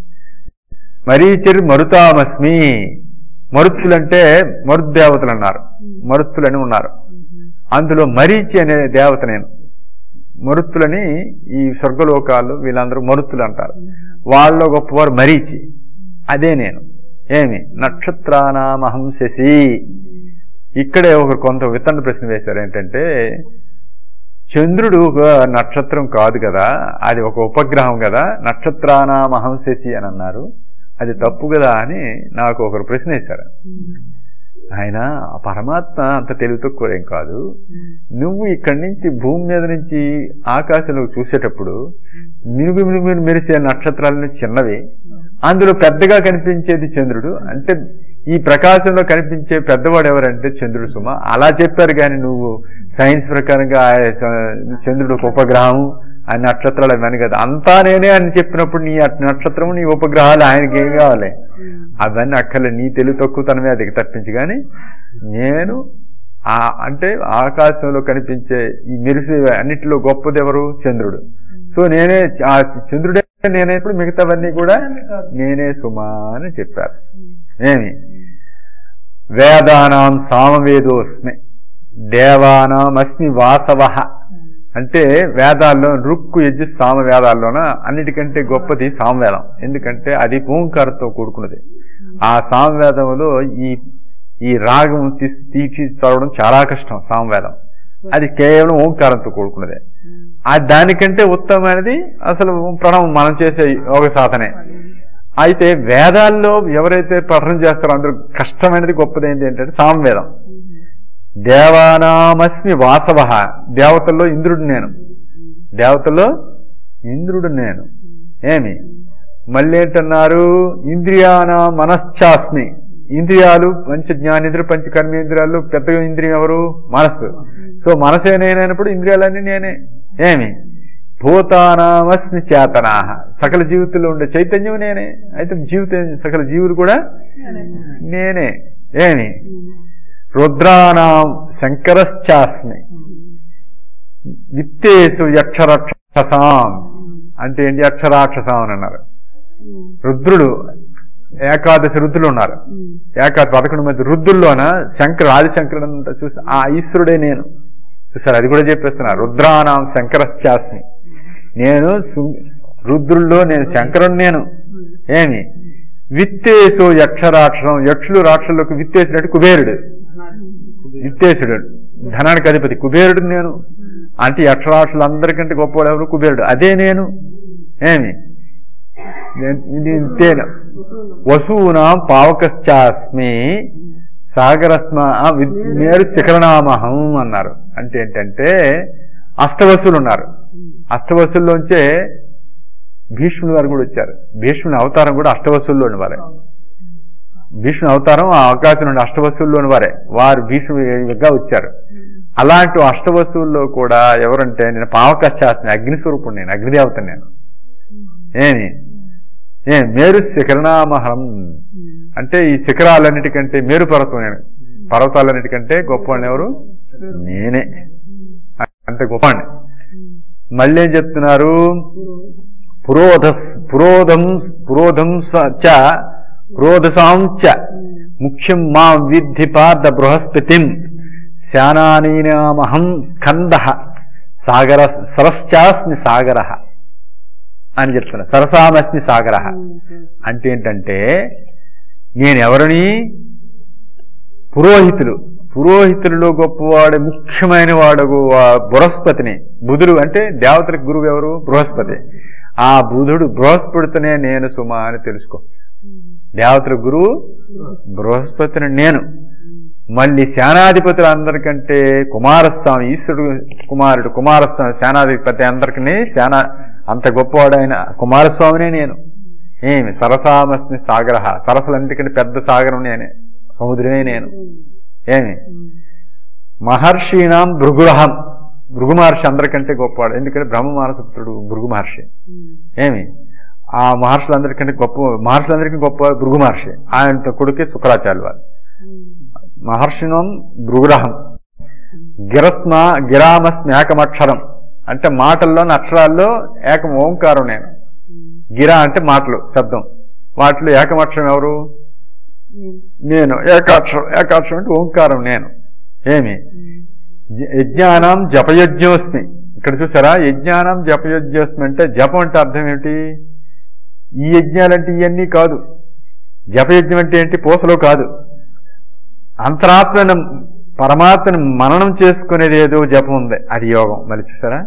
మరీచిర్ మరుతామస్మి మరుత్తులంటే మరుద్దేవతలు అన్నారు మరుత్తులని ఉన్నారు అందులో మరీచి అనే దేవత నేను మరుత్తులని ఈ స్వర్గలోకాలు వీళ్ళందరూ మరుత్తులు అంటారు వాళ్ళలో గొప్పవారు మరీచి అదే నేను ఏమి నక్షత్రానామహం శశి ఇక్కడే ఒక కొంత విత్తన ప్రశ్న వేశారు ఏంటంటే చంద్రుడు ఒక నక్షత్రం కాదు కదా అది ఒక ఉపగ్రహం కదా నక్షత్రానామహం శశి అని అన్నారు అది తప్పు కదా అని నాకు ఒకరు ప్రశ్న వేశారు ఆయన ఆ పరమాత్మ అంత తెలివి తక్కువేం కాదు నువ్వు ఇక్కడి నుంచి భూమి మీద నుంచి ఆకాశంలో చూసేటప్పుడు మినుగు మినుగు మెరిసే నక్షత్రాలని చిన్నవి అందులో పెద్దగా కనిపించేది చంద్రుడు అంటే ఈ ప్రకాశంలో కనిపించే పెద్దవాడు ఎవరంటే చంద్రుడు సుమ అలా చెప్పారు కానీ నువ్వు సైన్స్ ప్రకారంగా చంద్రుడు ఒక ఉపగ్రహం ఆ నక్షత్రాలు అవన్నీ కదా అంతా నేనే అని చెప్పినప్పుడు నీ నక్షత్రం నీ ఉపగ్రహాలు ఆయనకి ఏం కావాలి అవన్నీ అక్కర్లే నీ తెలుగు తక్కువతనమే అది తప్పించి కానీ నేను ఆ అంటే ఆకాశంలో కనిపించే ఈ మెరిసే అన్నిటిలో గొప్పది ఎవరు చంద్రుడు సో నేనే ఆ చంద్రుడే నేనే ఇప్పుడు మిగతావన్నీ కూడా నేనే సుమా అని చెప్పారు ఏమి వేదానాం సామవేదోస్మి దేవానాం అస్మి వాసవ అంటే వేదాల్లో రుక్కు యజ్జు సామ వేదాల్లోన అన్నిటికంటే గొప్పది సామవేదం ఎందుకంటే అది ఓంకారంతో కూడుకున్నది ఆ సామవేదంలో ఈ ఈ రాగం తీసి తీర్చి చదవడం చాలా కష్టం సామవేదం అది కేవలం ఓంకారంతో కూడుకున్నదే ఆ దానికంటే ఉత్తమమైనది అసలు ప్రణవం మనం చేసే యోగ సాధనే అయితే వేదాల్లో ఎవరైతే పఠనం చేస్తారో అందరూ కష్టమైనది గొప్పది ఏంటి ఏంటంటే సామవేదం దేవానామస్మి వాసవ దేవతల్లో ఇంద్రుడు నేను దేవతల్లో ఇంద్రుడు నేను ఏమి మళ్ళీ ఏంటన్నారు ఇంద్రియానా మనశ్చాస్మి ఇంద్రియాలు పంచ జ్ఞానేంద్రియ పంచ కర్మేంద్రియాలు పెద్దగా ఇంద్రియం ఎవరు మనస్సు సో మనసే నేనైనప్పుడు ఇంద్రియాలన్నీ నేనే ఏమి భూతానామస్మి చేతనా సకల జీవితంలో ఉండే చైతన్యం నేనే అయితే జీవితం సకల జీవులు కూడా నేనే ఏమి రుద్రానాం శంకరశ్చాస్మి విత్తేసు యక్షరాక్షసాం అంటే ఏంటి యక్షరాక్షసాం అని అన్నారు రుద్రుడు ఏకాదశి రుద్రులు ఉన్నారు ఏకాదశి పదకొండు మంది రుద్రుల్లోన శంకర్ ఆదిశంకరుడు అంతా చూసి ఆ ఈశ్వరుడే నేను చూసారు అది కూడా చెప్పేస్తున్నా రుద్రానాం శంకరశ్చాస్మి నేను సు- రుద్రుల్లో నేను శంకరుడు నేను ఏమి విత్తేసు యక్షరాక్షరం యక్షులు రాక్షసులకు విత్తేసినట్టు కుబేరుడు విత్తేసుడు ధనానికి అధిపతి కుబేరుడు నేను అంటే యక్షరాక్షులు అందరికంటే గొప్పవాడు ఎవరు కుబేరుడు అదే నేను ఏమి నేను- ఇది ఇంతేను వసూనాం పావకశ్చాస్మి సాగరస్మ మేరు శిఖరనామహం అన్నారు అంటే ఏంటంటే అష్టవసులు ఉన్నారు అష్టవసుల్లోంచే భీష్ముని వారు కూడా వచ్చారు భీష్ముని అవతారం కూడా అష్టవసుల్లోని వారే భీష్ముని అవతారం ఆ అవకాశం నుండి అష్టవసుల్లోని వారే వారు భీష్ముడిగా వచ్చారు అలాంటి అష్టవసుల్లో కూడా ఎవరంటే నేను పావకశాస్త్రి అగ్నిస్వరూపుడు నేను అగ్నిదేవత నేను ఏమి ఏ మేరు శిఖరణామహం అంటే ఈ శిఖరాలన్నిటికంటే మేరు పర్వతం నేను పర్వతాలన్నిటికంటే గొప్పవాడిని ఎవరు నేనే అంత గొప్పవాడిని మళ్ళీ ఏం చెప్తున్నారు పురోధ పురోధం పురోధం చ పురోధసాం చ ముఖ్యం మా విద్ధి పార్థ బృహస్పతిం శానానీనామహం స్కంద సాగర సరశ్చాస్మి సాగర అని చెప్తున్నా సరసామస్మి సాగర అంటే ఏంటంటే నేను ఎవరిని పురోహితులు పురోహితులలో గొప్పవాడు ముఖ్యమైన వాడు వా- బృహస్పతిని బుధుడు అంటే దేవతలకు గురువు ఎవరు బృహస్పతి ఆ బుధుడు బృహస్పతితోనే నేను సుమా అని తెలుసుకో దేవతల గురువు బృహస్పతిని నేను మళ్ళీ సేనాధిపతులు అందరికంటే కుమారస్వామి ఈశ్వరుడు కుమారుడు కుమారస్వామి సేనాధిపతి అందరికీ సేనా అంత గొప్పవాడైన కుమారస్వామినే నేను ఏమి సరసామస్మి సాగర సరస్సులన్నిటికంటే పెద్ద సాగరం నేనే సముద్రమే నేను ఏమి మహర్షీనాం భృగురహం భృగు మహర్షి అందరికంటే గొప్పవాడు ఎందుకంటే బ్రహ్మ మానసపుత్రుడు భృగు మహర్షి ఏమి ఆ మహర్షులందరికంటే గొప్ప మహర్షులందరికీ గొప్ప భృగు మహర్షి ఆయన కొడుకే శుక్రాచార్య వారు మహర్షినం భృగురహం గిరస్మ గిరామస్మి ఏకమక్షరం అంటే మాటల్లోని అక్షరాల్లో ఏకం ఓంకారం నేను గిర అంటే మాటలు శబ్దం వాటిలో ఏకమక్షరం ఎవరు నేను ఏకాక్షరం ఏకాక్షరం అంటే ఓంకారం నేను ఏమి జ- యజ్ఞానం జపయజ్ఞోస్మి ఇక్కడ చూసారా యజ్ఞానం జపయజ్ఞోస్మి అంటే జపం అంటే అర్థం ఏమిటి ఈ యజ్ఞాలంటే ఇవన్నీ కాదు జపయజ్ఞం అంటే ఏంటి పూసలో కాదు అంతరాత్మను పరమాత్మను మననం చేసుకునేది ఏదో జపం ఉంది అది యోగం మరి చూసారా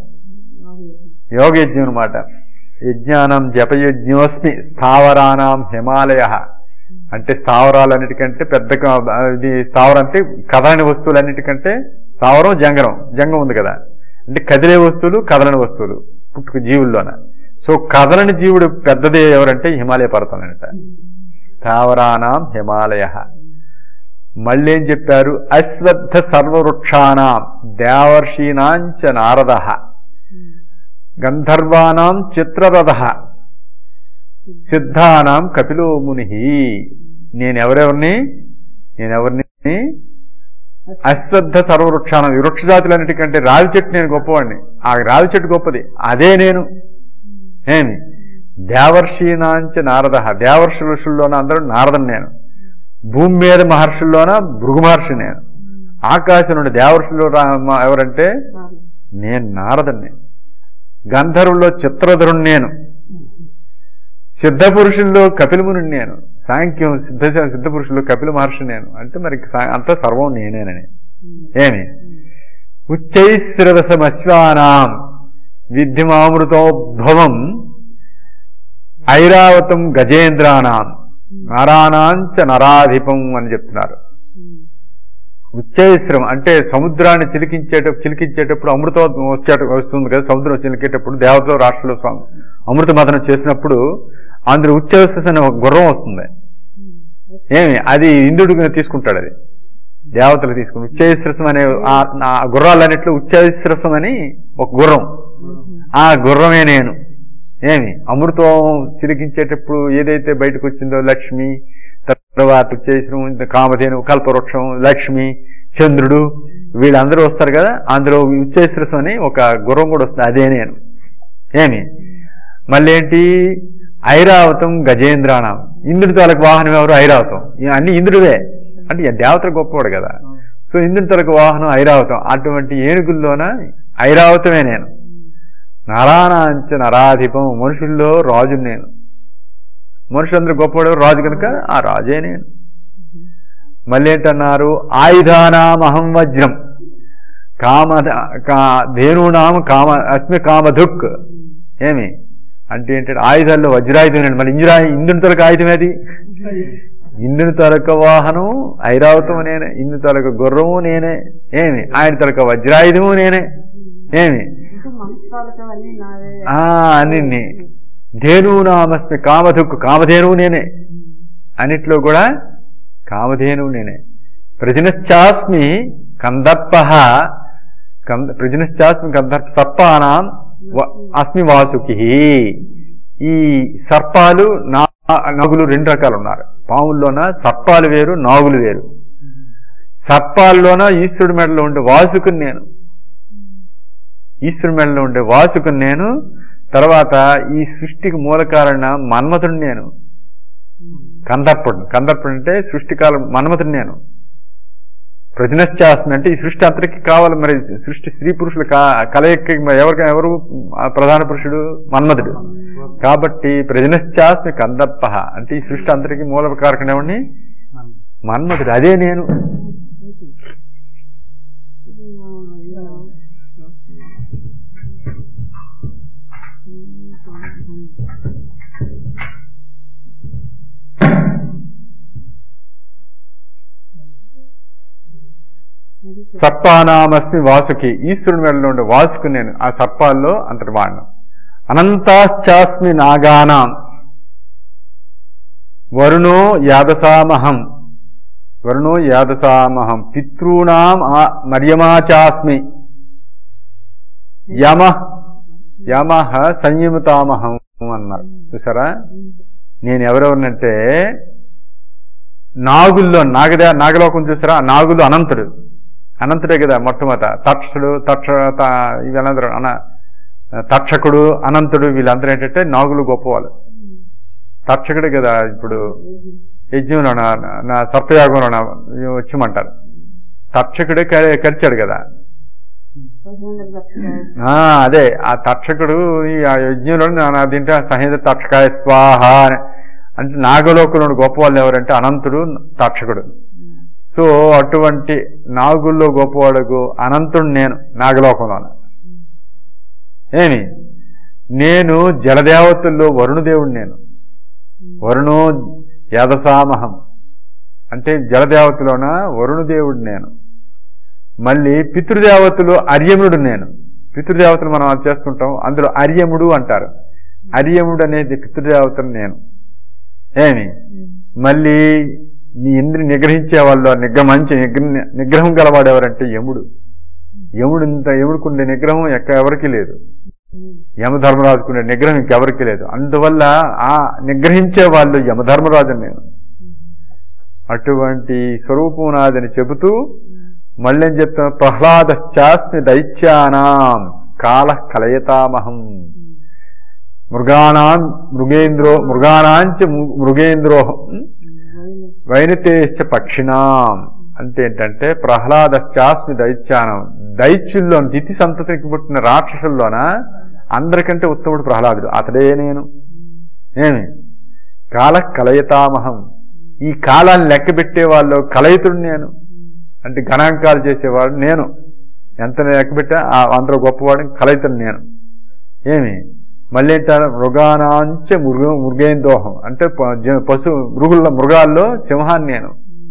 యోగ యజ్ఞం అనమాట యజ్ఞానం జపయజ్ఞోస్మి స్థావరానాం హిమాలయ అంటే స్థావరాలన్నిటికంటే పెద్ద క- ఇది స్థావరం అంటే కదలని వస్తువులన్నిటికంటే స్థావరం జంగరం జంగం ఉంది కదా అంటే కదిలే వస్తువులు కదలని వస్తువులు పుట్టుక జీవుల్లోన సో కదలని జీవుడు పెద్దది ఎవరంటే హిమాలయ పర్వతం అంట స్థావరానాం హిమాలయ మళ్ళీ ఏం చెప్పారు అశ్వత్థ సర్వవృక్షానాం దేవర్షీనాంచ నారద గంధర్వానాం చిత్రరథ సిద్ధానాం కపిలో ముని నేనెవరెవరిని నేనెవరిని అశ్వత్థ సర్వవృక్షానం ఈ వృక్ష జాతులన్నిటికంటే రావి చెట్టు నేను గొప్పవాడిని ఆ రావి చెట్టు గొప్పది అదే నేను ఏమి దేవర్షీనాంచ నారద దేవర్షి ఋషుల్లోన అందరూ నారదని నేను భూమి మీద మహర్షుల్లోన భృగు మహర్షి నేను ఆకాశం నుండి దేవర్షులు రా- మా- ఎవరంటే నేను నారదని గంధర్వుల్లో చిత్రధరుణ్ నేను సిద్ధ పురుషుల్లో కపిలముని నేను సాంఖ్యం సిద్ధ సిద్ధ పురుషుల్లో కపిల మహర్షి నేను అంటే మరి సా- అంతా సర్వం నేనేనని ఏమి ఉచ్చైశ్రవసమశ్వానాం విద్యమామృతోద్భవం ఐరావతం గజేంద్రానాం నరానాంచ నరాధిపం అని చెప్తున్నారు ఉచ్చైశ్రం అంటే సముద్రాన్ని చిలికించేటప్పుడు చిలికించేటప్పుడు అమృతం వచ్చేట వస్తుంది కదా సముద్రం చిలికేటప్పుడు దేవతలు రాష్ట్రంలో స్వామి అమృత మథనం చేసినప్పుడు అందులో ఉచ్చైశ్రస్ అనే ఒక గుర్రం వస్తుంది ఏమి అది ఇంద్రుడికి తీసుకుంటాడు అది దేవతలు తీసుకుని ఉచ్చైశ్రసం అనే ఆ- ఆ గుర్రాలన్నింటిలో ఉచ్చైశ్రసం అని ఒక గుర్రం ఆ గుర్రమే నేను ఏమి అమృతం చిలికించేటప్పుడు ఏదైతే బయటకు వచ్చిందో లక్ష్మి తర్వాత చేసిన కామధేను కల్పవృక్షం లక్ష్మి చంద్రుడు వీళ్ళందరూ వస్తారు కదా అందులో ఉచ్చేశ్వరసం అని ఒక గుర్రం కూడా వస్తుంది అదే నేను ఏమి మళ్ళీ ఏంటి ఐరావతం గజేంద్రాణం ఇంద్రుడి తాలూకు వాహనం ఎవరు ఐరావతం ఇక అన్ని ఇంద్రుడే అంటే ఈ దేవతలు గొప్పవాడు కదా సో ఇంద్రుడి తాలూకు వాహనం ఐరావతం అటువంటి ఏనుగుల్లోన ఐరావతమే నేను నరానాంచ నరాధిపం మనుషుల్లో రాజు నేను మనుషులందరూ గొప్పవాడు రాజు కనుక ఆ రాజే నేను మళ్ళీ ఏంటన్నారు ఆయుధానామహం వజ్రం కామ కా- ధేనూనాం కామ అస్మి కామధుక్ ఏమి అంటే ఏంటంటే ఆయుధాల్లో వజ్రాయుధం నేను మళ్ళీ ఇంద్రా ఇంద్రుని తొలక ఆయుధం ఏది ఇంద్రుని తొలక వాహనం ఐరావతం నేనే ఇంద్రుని తొలక గుర్రము నేనే ఏమి ఆయన తొలక వజ్రాయుధము నేనే ఏమి ఇంకా మనసు తాలూకా అన్ని నావే ఆ అన్ని ధేనూనామస్మి కామధుక్కు కామధేనువు నేనే అన్నిట్లో కూడా కామధేనువు నేనే ప్రజనశ్చాస్మి కందర్ప కంద ప్రజనశ్చాస్మి కందర్ప సర్పానాం వ- అస్మి వాసుకి ఈ సర్పాలు నా నాగులు రెండు రకాలు ఉన్నారు పాముల్లోన సర్పాలు వేరు నాగులు వేరు సర్పాల్లోన ఈశ్వరుడి మెడలో ఉండే వాసుకుని నేను ఈశ్వరుడి మెడలో ఉండే వాసుకుని నేను తర్వాత ఈ సృష్టికి మూల కారణ మన్మథుడు నేను కందర్పుడు కందర్పుడు అంటే సృష్టికాలం మన్మథుడు నేను ప్రజనశ్చాస్మి అంటే ఈ సృష్టి అంతటికి కావాలి మరి సృష్టి స్త్రీ పురుషులు కా- కలయిక ఎవరికి ఎవరు ఆ ప్రధాన పురుషుడు మన్మథుడు కాబట్టి ప్రజనశ్చాస్మి కందర్ప అంటే ఈ సృష్టి అంతటికి మూల కారకుడేవాడిని మన్మథుడు అదే నేను సర్పానామస్మి వాసుకి ఈశ్వరుని మెడలో ఉండే వాసుకు నేను ఆ సర్పాల్లో అంతటి వాడిను అనంతాశ్చాస్మి నాగానాం వరుణో యాదసామహం వరుణో యాదసామహం పితॄణాం ఆ- మర్యమాచాస్మి యమ యమ సంయమతామహం అన్నారు చూసారా నేను ఎవరెవరినంటే నాగుల్లో నాగదే నాగలోకం చూసారా ఆ నాగులు అనంతుడు అనంతుడే కదా మొట్టమొదట తక్షుడు తక్ష త- వీళ్ళందరూ అన తక్షకుడు అనంతుడు వీళ్ళందరూ ఏంటంటే నాగులు గొప్పవాళ్ళు తక్షకుడే కదా ఇప్పుడు యజ్ఞంలో నా- నా సర్పయాగంలో నా వచ్చమంటారు తక్షకుడే కరి- కరిచాడు కదా ఆ అదే ఆ తక్షకుడు ఈ ఆ యజ్ఞంలో నా- నా దీంట్లో సహేంద్ర తక్షకాయ స్వాహ అని అంటే నాగలోకంలో గొప్ప వాళ్ళు ఎవరంటే అనంతుడు తక్షకుడు సో అటువంటి నాగుల్లో గొప్పవాడుకు అనంతుడు నేను నాగలోకంలోన ఏమి నేను జలదేవతల్లో వరుణదేవుడు నేను వరుణో యదసామహం అంటే జలదేవతలోన వరుణదేవుడు నేను మళ్ళీ పితృదేవతలు అర్యముడు నేను పితృదేవతలు మనం అది చేస్తుంటాం అందులో అర్యముడు అంటారు అర్యముడు అనేది పితృదేవతలు నేను ఏమి మళ్ళీ నీ ఇంద్రిని నిగ్రహించే వాళ్ళు నిగ్రహ మంచి నిగ్ర- నిగ్రహం గలవాడు ఎవరంటే యముడు యముడు ఇంత యముడికుండే నిగ్రహం ఎక్క ఎవరికి లేదు యమధర్మరాజుకుండే నిగ్రహం ఇంకెవరికి లేదు అందువల్ల ఆ నిగ్రహించే వాళ్ళు యమధర్మరాజు నేను అటువంటి స్వరూపం నాదని చెబుతూ మళ్ళీ ఏం చెప్తున్నా ప్రహ్లాదశ్చాస్మి దైత్యానాం కాల కలయతామహం మృగాణాం మృగేంద్రో మృగాణాంచ మృ- మృగేంద్రోహం వైనతేశ్చ పక్షిణాం అంటే ఏంటంటే ప్రహ్లాదశ్చాస్మి దైత్యానం దైత్యుల్లో దితి సంతతికి పుట్టిన రాక్షసుల్లోన అందరికంటే ఉత్తముడు ప్రహ్లాదుడు అతడే నేను ఏమి కాల కలయతామహం ఈ కాలాన్ని లెక్క పెట్టే వాళ్ళు కలయితుడు నేను అంటే గణాంకాలు చేసేవాడు నేను ఎంత లెక్క పెట్టా ఆ అందరూ గొప్పవాడు కలయితుడు నేను ఏమి మళ్ళీ ఏంటారు మృగానాంచ మృగ మృగేందోహం అంటే ప- జ- పశు మృగుల మృగాల్లో సింహాన్ని నేను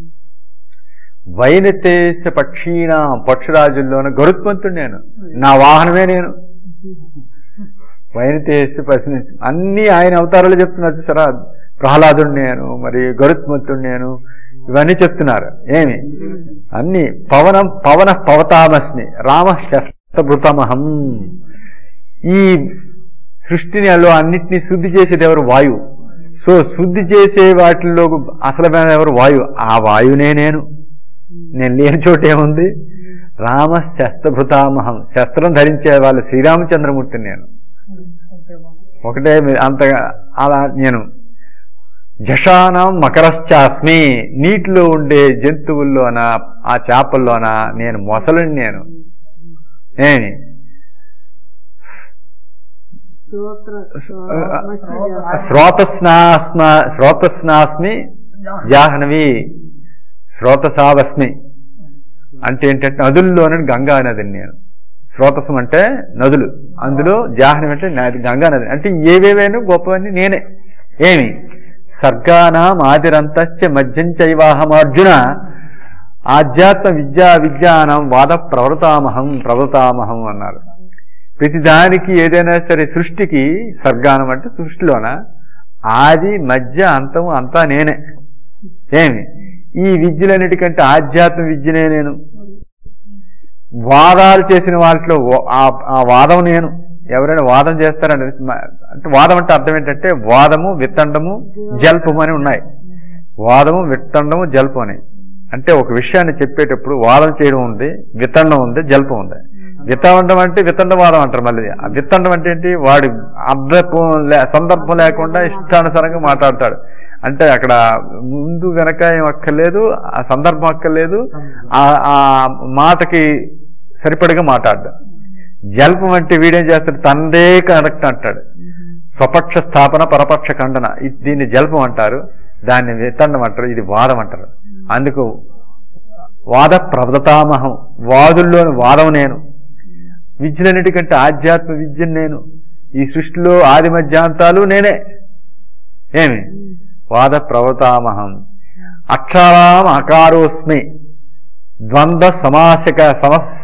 వైనతేశ పక్షీణ పక్షురాజుల్లోన గరుత్మంతుడు నేను నా వాహనమే నేను వైనతేశ పక్షి అన్ని ఆయన అవతారాలు చెప్తున్నారు చూసారా ప్రహ్లాదుడు నేను మరి గరుత్మంతుడు నేను ఇవన్నీ చెప్తున్నారు ఏమి అన్ని పవనం పవన పవతామస్మి రామ శస్త్రభృతమహం ఈ సృష్టిని అలో అన్నిటినీ శుద్ధి చేసేది ఎవరు వాయువు సో శుద్ధి చేసే వాటిల్లో అసలమైన ఎవరు వాయువు ఆ వాయువునే నేను నేను లేని చోట ఏముంది రామ శస్త్రభృతామహం శస్త్రం ధరించే వాళ్ళు శ్రీరామచంద్రమూర్తిని నేను ఒకటే మీ- అంతగా అలా నేను జషానం మకరశ్చాస్మి నీటిలో ఉండే జంతువుల్లోన ఆ చేపల్లోన నేను మొసలిని నేను ఏమి స్తోత్ర శ్రోతస్నాస్మ శ్రోతస్నాస్మి జాహ్నవి శ్రోతసావస్మి అంటే ఏంటంటే నదుల్లోనే గంగా నదిని నేను శ్రోతసం అంటే నదులు అందులో జాహ్నవి అంటే నది గంగా నది అంటే ఏవేవేను గొప్పవన్నీ నేనే ఏమి సర్గానాం ఆదిరంతశ్చ మధ్యం చైవాహమార్జున ఆధ్యాత్మ విద్యా విద్యానం వాద ప్రవృతామహం ప్రవృతామహం అన్నారు ప్రతిదానికి ఏదైనా సరే సృష్టికి సర్గానం అంటే సృష్టిలోన ఆది మధ్య అంతము అంతా నేనే ఏమి ఈ విద్యలన్నిటికంటే ఆధ్యాత్మ విద్యనే నేను వాదాలు చేసిన వాటిలో ఓ- ఆ- ఆ వాదం నేను ఎవరైనా వాదం చేస్తారంటే మ- అంటే వాదం అంటే అర్థం ఏంటంటే వాదము విత్తండము జల్పము అని ఉన్నాయి వాదము విత్తండము జల్పం అని అంటే ఒక విషయాన్ని చెప్పేటప్పుడు వాదం చేయడం ఉంది విత్తండం ఉంది జల్పం ఉంది విత్తండం అంటే విత్తండవాదం అంటారు మళ్ళీ ఆ విత్తండం అంటే ఏంటి వాడి అర్థపు లే- సందర్భం లేకుండా ఇష్టానుసారంగా మాట్లాడతాడు అంటే అక్కడ ముందు వెనక ఏం అక్కర్లేదు ఆ సందర్భం అక్కర్లేదు ఆ ఆ మాటకి సరిపడిగా మాట్లాడడం జల్పం అంటే వీడేం చేస్తాడు తందే కరెక్ట్ అంటాడు స్వపక్ష స్థాపన పరపక్ష ఖండన ఇది- దీన్ని జల్పం అంటారు దాన్ని విత్తండం అంటారు ఇది వాదం అంటారు అందుకు వాద ప్రవదతామహం వాదుల్లోని వాదం నేను విద్యలన్నిటికంటే ఆధ్యాత్మ విద్యను నేను ఈ సృష్టిలో ఆది మధ్యాంతాలు నేనే ఏమి వాద ప్రవతామహం అక్షరాం అకారోస్మి ద్వంద్వ సమాసక సమస్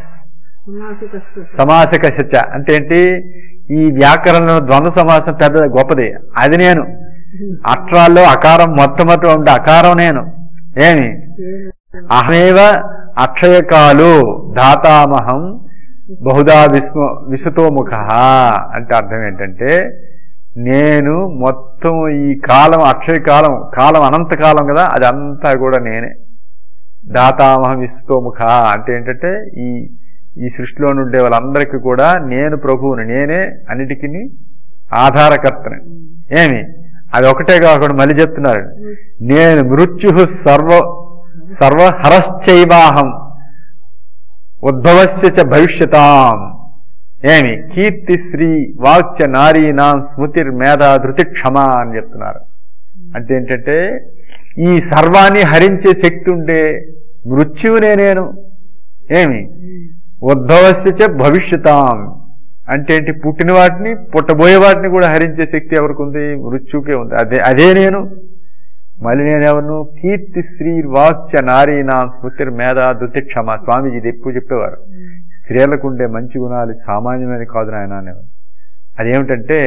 సమాసక శచ అంటే ఏంటి ఈ వ్యాకరణంలో ద్వంద్వ సమాసం పెద్ద గొప్పది అది నేను అక్షరాల్లో అకారం మొట్టమొదటి ఉండే అకారం నేను ఏమి అహమేవ అక్షయకాలు దాతామహం బహుదా విస్మ విసుతోముఖ అంటే అర్థం ఏంటంటే నేను మొత్తం ఈ కాలం అక్షయ కాలం కాలం అనంత కాలం కదా అది అంతా కూడా నేనే దాతామహం విసుతోముఖ అంటే ఏంటంటే ఈ ఈ సృష్టిలో ఉండే వాళ్ళందరికీ కూడా నేను ప్రభువుని నేనే అన్నిటికీ ఆధారకర్తని ఏమి అది ఒకటే కాకుండా మళ్ళీ చెప్తున్నారు నేను మృత్యు సర్వ సర్వహరశ్చైవాహం ఉద్భవస్య చ భవిష్యతాం ఏమి కీర్తి శ్రీ వాక్య నారీనాం స్మృతిర్ మేధా ధృతి క్షమ అని చెప్తున్నారు అంటే ఏంటంటే ఈ సర్వాన్ని హరించే శక్తి ఉండే మృత్యువునే నేను ఏమి ఉద్భవస్య చ భవిష్యతాం అంటే ఏంటి పుట్టిన వాటిని పుట్టబోయే వాటిని కూడా హరించే శక్తి ఎవరికి ఉంది మృత్యుకే ఉంది అదే అదే నేను మళ్ళీ నేను ఎవరు కీర్తి శ్రీ వాక్య నారీనా స్మృతిర్ మేధా ధృతి క్షమ స్వామీజీ ఇది ఎక్కువ చెప్పేవారు స్త్రీలకు ఉండే మంచి గుణాలు సామాన్యమైన కాదు నాయన అనేవారు అదేమిటంటే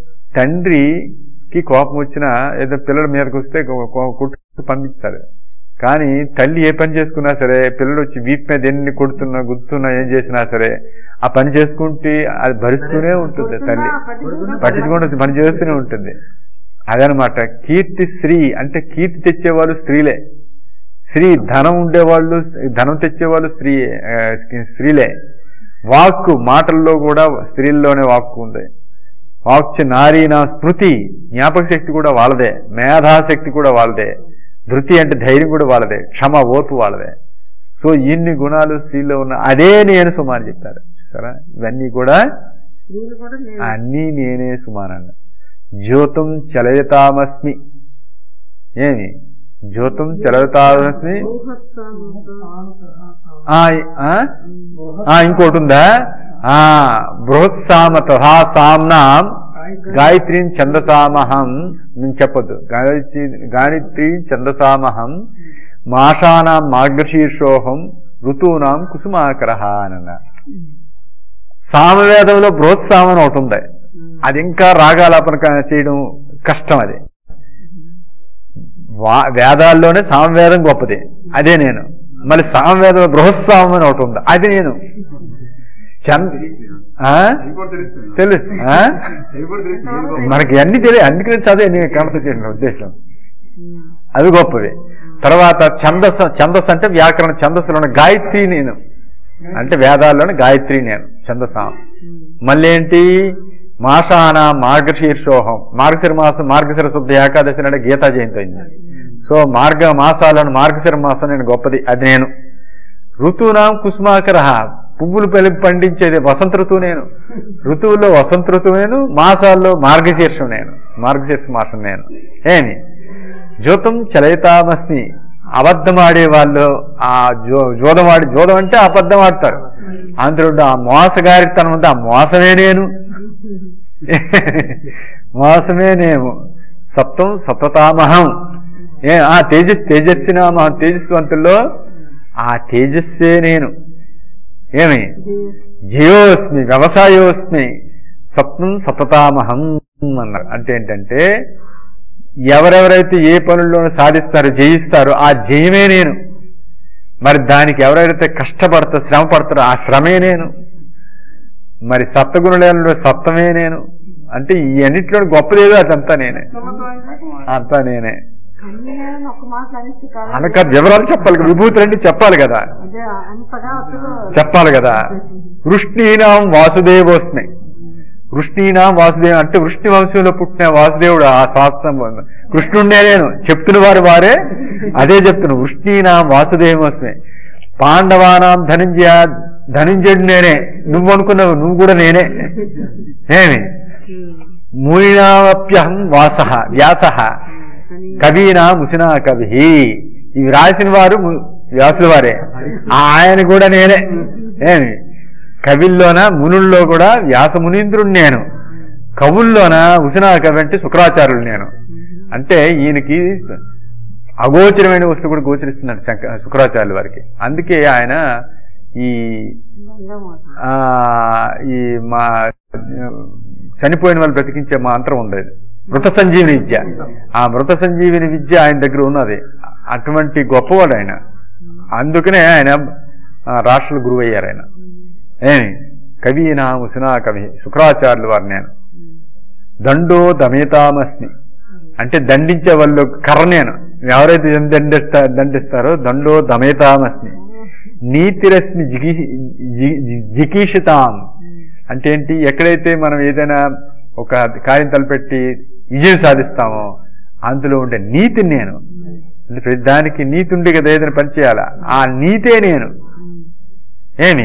తండ్రికి కోపం వచ్చినా ఏదో పిల్లల మీదకి వస్తే కొ- కొ- కొట్టు పంపిస్తారు కానీ తల్లి ఏ పని చేసుకున్నా సరే పిల్లలు వచ్చి వీపు మీద ఎన్ని కొడుతున్నా గుర్తున్నా ఏం చేసినా సరే ఆ పని చేసుకుంటే అది భరిస్తూనే ఉంటుంది తల్లి పట్టించుకుంటూ పని చేస్తూనే ఉంటుంది అదనమాట కీర్తి స్త్రీ అంటే కీర్తి తెచ్చేవాళ్ళు స్త్రీలే స్త్రీ ధనం ఉండేవాళ్ళు ధనం తెచ్చేవాళ్ళు స్త్రీ ఆ, స్త్రీలే వాక్కు మాటల్లో కూడా స్త్రీల్లోనే వాక్కు ఉంది వాక్చ నారీన స్మృతి జ్ఞాపక శక్తి కూడా వాళ్ళదే మేధాశక్తి కూడా వాళ్ళదే ధృతి అంటే ధైర్యం కూడా వాళ్ళదే క్షమ ఓర్పు వాళ్ళదే సో ఇన్ని గుణాలు స్త్రీలో ఉన్న అదే నేను సుమారు చెప్తారు చూసారా ఇవన్నీ కూడా స్త్రీలు కూడా నేను అన్నీ నేనే సుమానండి జ్యోతం చలయతామస్మి ఏమి జ్యోతం చలయతామస్మి ఆ, ఆ? ఆ, ఇంకోటి ఉందా ఆ బృహత్సామ తథా సామ్నాం గాయత్రీం ఛందసామహం నేను చెప్పొద్దు గాయత్రి గాయత్రీ ఛందసామహం మాషానాం మార్గశీర్షోహం ఋతూనాం కుసుమాకర అని అన్నారు సామవేదంలో బృహత్సామం అని ఒకటి ఉంది అది ఇంకా రాగాలాపన క- చేయడం కష్టం అది వా- వేదాల్లోనే సామవేదం గొప్పది అదే నేను మళ్ళీ సామవేదం బృహస్సామం అని ఒకటి ఉంది అది నేను చంద్ ఆ? అది కూడా తెలుస్తుంది తెలుసు ఆ? అది కూడా తెలుస్తుంది ఏది గొప్ప? మనకి అన్ని తెలియ అందుకని చదివే నేను కనపడ చేయడం ఉద్దేశం అది గొప్పది తర్వాత ఛందస్సు ఛందస్సు అంటే వ్యాకరణ ఛందస్సులో ఉన్న గాయత్రి నేను అంటే వేదాల్లోని గాయత్రి నేను ఛందసాం మళ్ళీ ఏంటి మాసాన మార్గశీర్షోహం మార్గశిర మాసం మార్గశిర శుద్ధ ఏకాదశి నాడు గీతా జయంతి అయింది సో మార్గ మాసాలను మార్గశిర మాసం నేను గొప్పది అది నేను ఋతువునాం కుసుమాకర పువ్వులు పెలిపి పండించేది వసంత ఋతువు నేను ఋతువుల్లో వసంత ఋతువు నేను మాసాల్లో మార్గశీర్షం నేను మార్గశీర్ష మాసం నేను ఏమి జ్యోతం చలయితామస్మి అబద్ధం ఆడే వాళ్ళు ఆ జో జోదం ఆడి జోదం అంటే అబద్ధం ఆడతారు అందులో ఆ మోసగారితనం ఉంది ఆ మోసమే నేను మోసమే నేను సప్తం సప్తతామహం ఏ ఆ తేజస్ తేజస్వినామహం తేజస్వంతుల్లో ఆ తేజస్సే నేను ఏమి జియోస్మి వ్యవసాయోస్మి సప్తం సతతామహం అన్నారు అంటే ఏంటంటే ఎవరెవరైతే ఏ పనుల్లో సాధిస్తారో జయిస్తారో ఆ జయమే నేను మరి దానికి ఎవరైతే కష్టపడతారో శ్రమ పడతారో ఆ శ్రమే నేను మరి సప్తగుణులలో సప్తమే నేను అంటే ఈ అన్నింటిలో గొప్పదేదో అదంతా నేనే అంతా నేనే అన్ని నేను ఒక మాట అనేసి కాదు అనక వివరాలు చెప్పాలి కదా, విభూతులన్నీ చెప్పాలి కదా అదే అంతగా అసలు చెప్పాలి కదా వృష్ణీనాం వాసుదేవోస్మి వృష్ణీనాం వాసుదేవ అంటే వృష్ణి వంశంలో పుట్టిన వాసుదేవుడు ఆ శాస్త్రం కృష్ణుడినే నేను చెప్తున్న వారు వారే అదే చెప్తున్నా వృష్ణీనాం వాసుదేవోస్మి పాండవానాం ధనంజయ ధనంజయుడు నేనే నువ్వు అనుకున్నావు నువ్వు కూడా నేనే ఏమి మూలినాప్యహం వాస వ్యాస కవీనా ముసినా కవి ఇవి రాసిన వారు ము- వ్యాసుల వారే ఆయన కూడా నేనే ఏమి కవిల్లోన మునుల్లో కూడా వ్యాస మునీంద్రుడు నేను కవుల్లోన ఉసినా కవి అంటే శుక్రాచార్యులు నేను అంటే ఈయనకి అగోచరమైన వస్తువు కూడా గోచరిస్తున్నాడు శంక శుక్రాచార్యుల వారికి అందుకే ఆయన ఈ ఆ, ఈ మా చనిపోయిన వాళ్ళు బ్రతికించే మంత్రం ఉండేది మృత సంజీవిని విద్య ఆ మృత సంజీవిని విద్య ఆయన దగ్గర ఉన్నది అటువంటి గొప్పవాడు ఆయన అందుకనే ఆయన ఆ, రాష్ట్రాల గురువు అయ్యారు ఆయన ఏమి కవి నా ముసినా కవి శుక్రాచార్యులు వారు నేను దండో దమేతామస్మి అంటే దండించే వాళ్ళు కర్ర నేను ఎవరైతే దండిస్తా దండిస్తారో దండో దమేతామస్మి నీతిరస్మి జిగి జి- జి- జికీషితాం అంటే ఏంటి ఎక్కడైతే మనం ఏదైనా ఒక కార్యం తలపెట్టి విజయం సాధిస్తామో అందులో ఉండే నీతి నేను అంటే ప్రతి దానికి నీతి ఉండి కదా ఏదైనా పని చేయాలా ఆ నీతే నేను ఏమి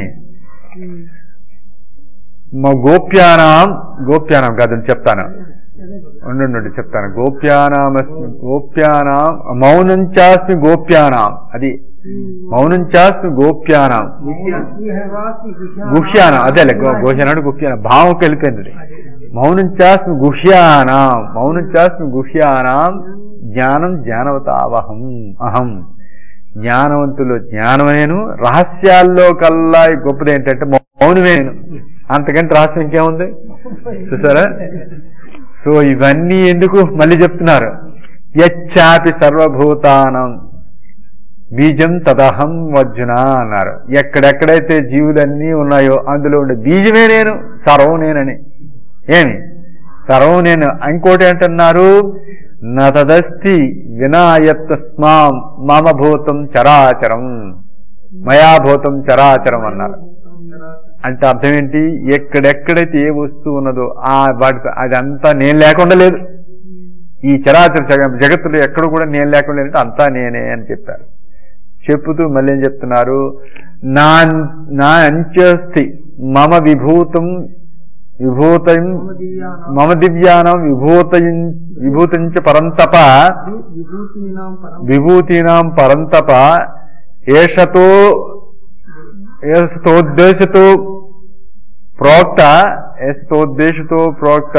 మా గోప్యానాం గోప్యానాం కాదని చెప్తాను ఉండు చెప్తాను గోప్యానామస్మి గోప్యానాం మౌనం చాస్మి గోప్యానాం అది మౌనం చాస్మి గోప్యానాం గుహ్యానం అదేలే గో- గోహ్యానాడు గుహ్యానం భావం వెళ్ళిపోయింది అది. మౌనం చాస్మి గుహ్యానాం మౌనం చాస్మి గుహ్యానాం జ్ఞానం జ్ఞానవతావహం అహం జ్ఞానవంతులు జ్ఞానమేను రహస్యాల్లో కల్లా గొప్పది ఏంటంటే మౌనమే నేను అంతకంటే రహస్యం ఇంకేముంది చూసారా సో ఇవన్నీ ఎందుకు మళ్ళీ చెప్తున్నారు యచ్చాపి సర్వభూతానం బీజం తదహం వజ్జున అన్నారు ఎక్కడెక్కడైతే జీవులన్నీ ఉన్నాయో అందులో ఉండే బీజమే నేను సర్వం నేనని ఏమి సర్వం నేను ఇంకోటి ఏంటన్నారు నతదస్తి వినాయత్తస్మాం మమ భూతం చరాచరం మయాభూతం చరాచరం అన్నారు అంటే అర్థం ఏంటి ఎక్కడెక్కడైతే ఏ వస్తువు ఉన్నదో ఆ వాటి అదంతా నేను లేకుండా లేదు ఈ చరాచర జగ- జగత్తులో ఎక్కడ కూడా నేను లేకుండా లేదంటే అంతా నేనే అని చెప్పారు చెప్పుతూ మళ్ళీ ఏం చెప్తున్నారు నా నా అంత్యస్తి మమ విభూతం విభూతం మమ దివ్యానం విభూతం విభూతించ పరంతప విభూతీనాం పరంతప ఏషతో ఏషతోద్దేశతో ప్రోక్త ఏషతోద్దేశతో ప్రోక్త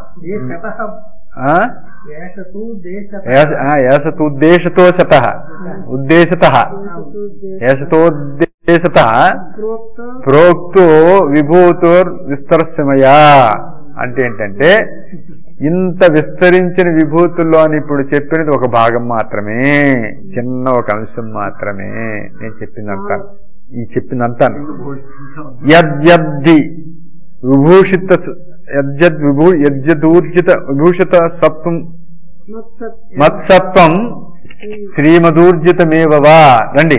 ఆ? ఏష- ఆ, ఏషతోద్దేశతో శత ఉద్దేశత ఏషతోద్దేశత ప్రోక్తో విభూతుర్ విస్తరస్యమయా అంటే ఏంటంటే ఇంత విస్తరించిన విభూతుల్లో అని ఇప్పుడు చెప్పినది ఒక భాగం మాత్రమే చిన్న ఒక అంశం మాత్రమే నేను చెప్పిందంతా ఈ చెప్పిందంతా యద్యద్ది విభూషిత స- యజ్జద్ విభూ యజ్జదూర్జిత విభూషిత సత్వం మత్సత్ మత్సత్వం శ్రీమదూర్జితమేవవా రండి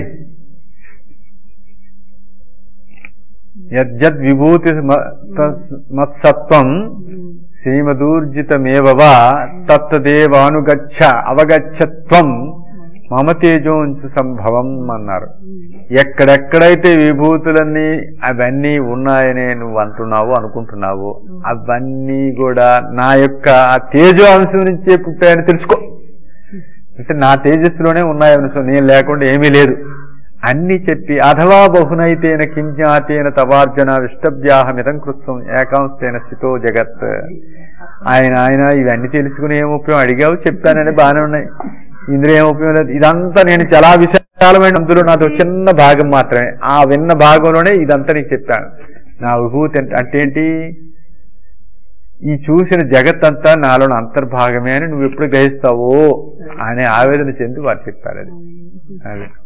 యజ్జద్ విభూతి మ- త- మత్సత్వం శ్రీమదూర్జితమేవవా తత్తదేవానుగచ్చ అవగచ్చత్వం మమ తేజోంశు సంభవం అన్నారు ఎక్కడెక్కడైతే విభూతులన్నీ అవన్నీ ఉన్నాయని నువ్వు అంటున్నావు అనుకుంటున్నావు అవన్నీ కూడా నా యొక్క ఆ తేజో అంశం నుంచే పుట్టాయని తెలుసుకో అంటే నా తేజస్సులోనే ఉన్నాయని సో నేను లేకుండా ఏమీ లేదు అన్ని చెప్పి అథవా బహునైతేన కింజ్ఞాతేన తవార్జన విష్టభ్యాహమితం కృత్సం ఏకాంశేన స్థితో జగత్ ఆయన ఆయన ఇవన్నీ తెలుసుకుని ఏం ఉపయోగం అడిగావు చెప్పానని బాగానే ఉన్నాయి ఇందులో ఏం ఉపయోగం లేదు ఇదంతా నేను చాలా విశాలమైన అందులో నాది ఒక చిన్న భాగం మాత్రమే ఆ విన్న భాగంలోనే ఇదంతా నీకు చెప్పాను నా విభూతి అంటే అంటే ఏంటి ఈ చూసిన జగత్ అంతా నాలోని అంతర్భాగమే అని నువ్వు ఎప్పుడు గ్రహిస్తావో అనే ఆవేదన చెంది వారు చెప్పారు అది అది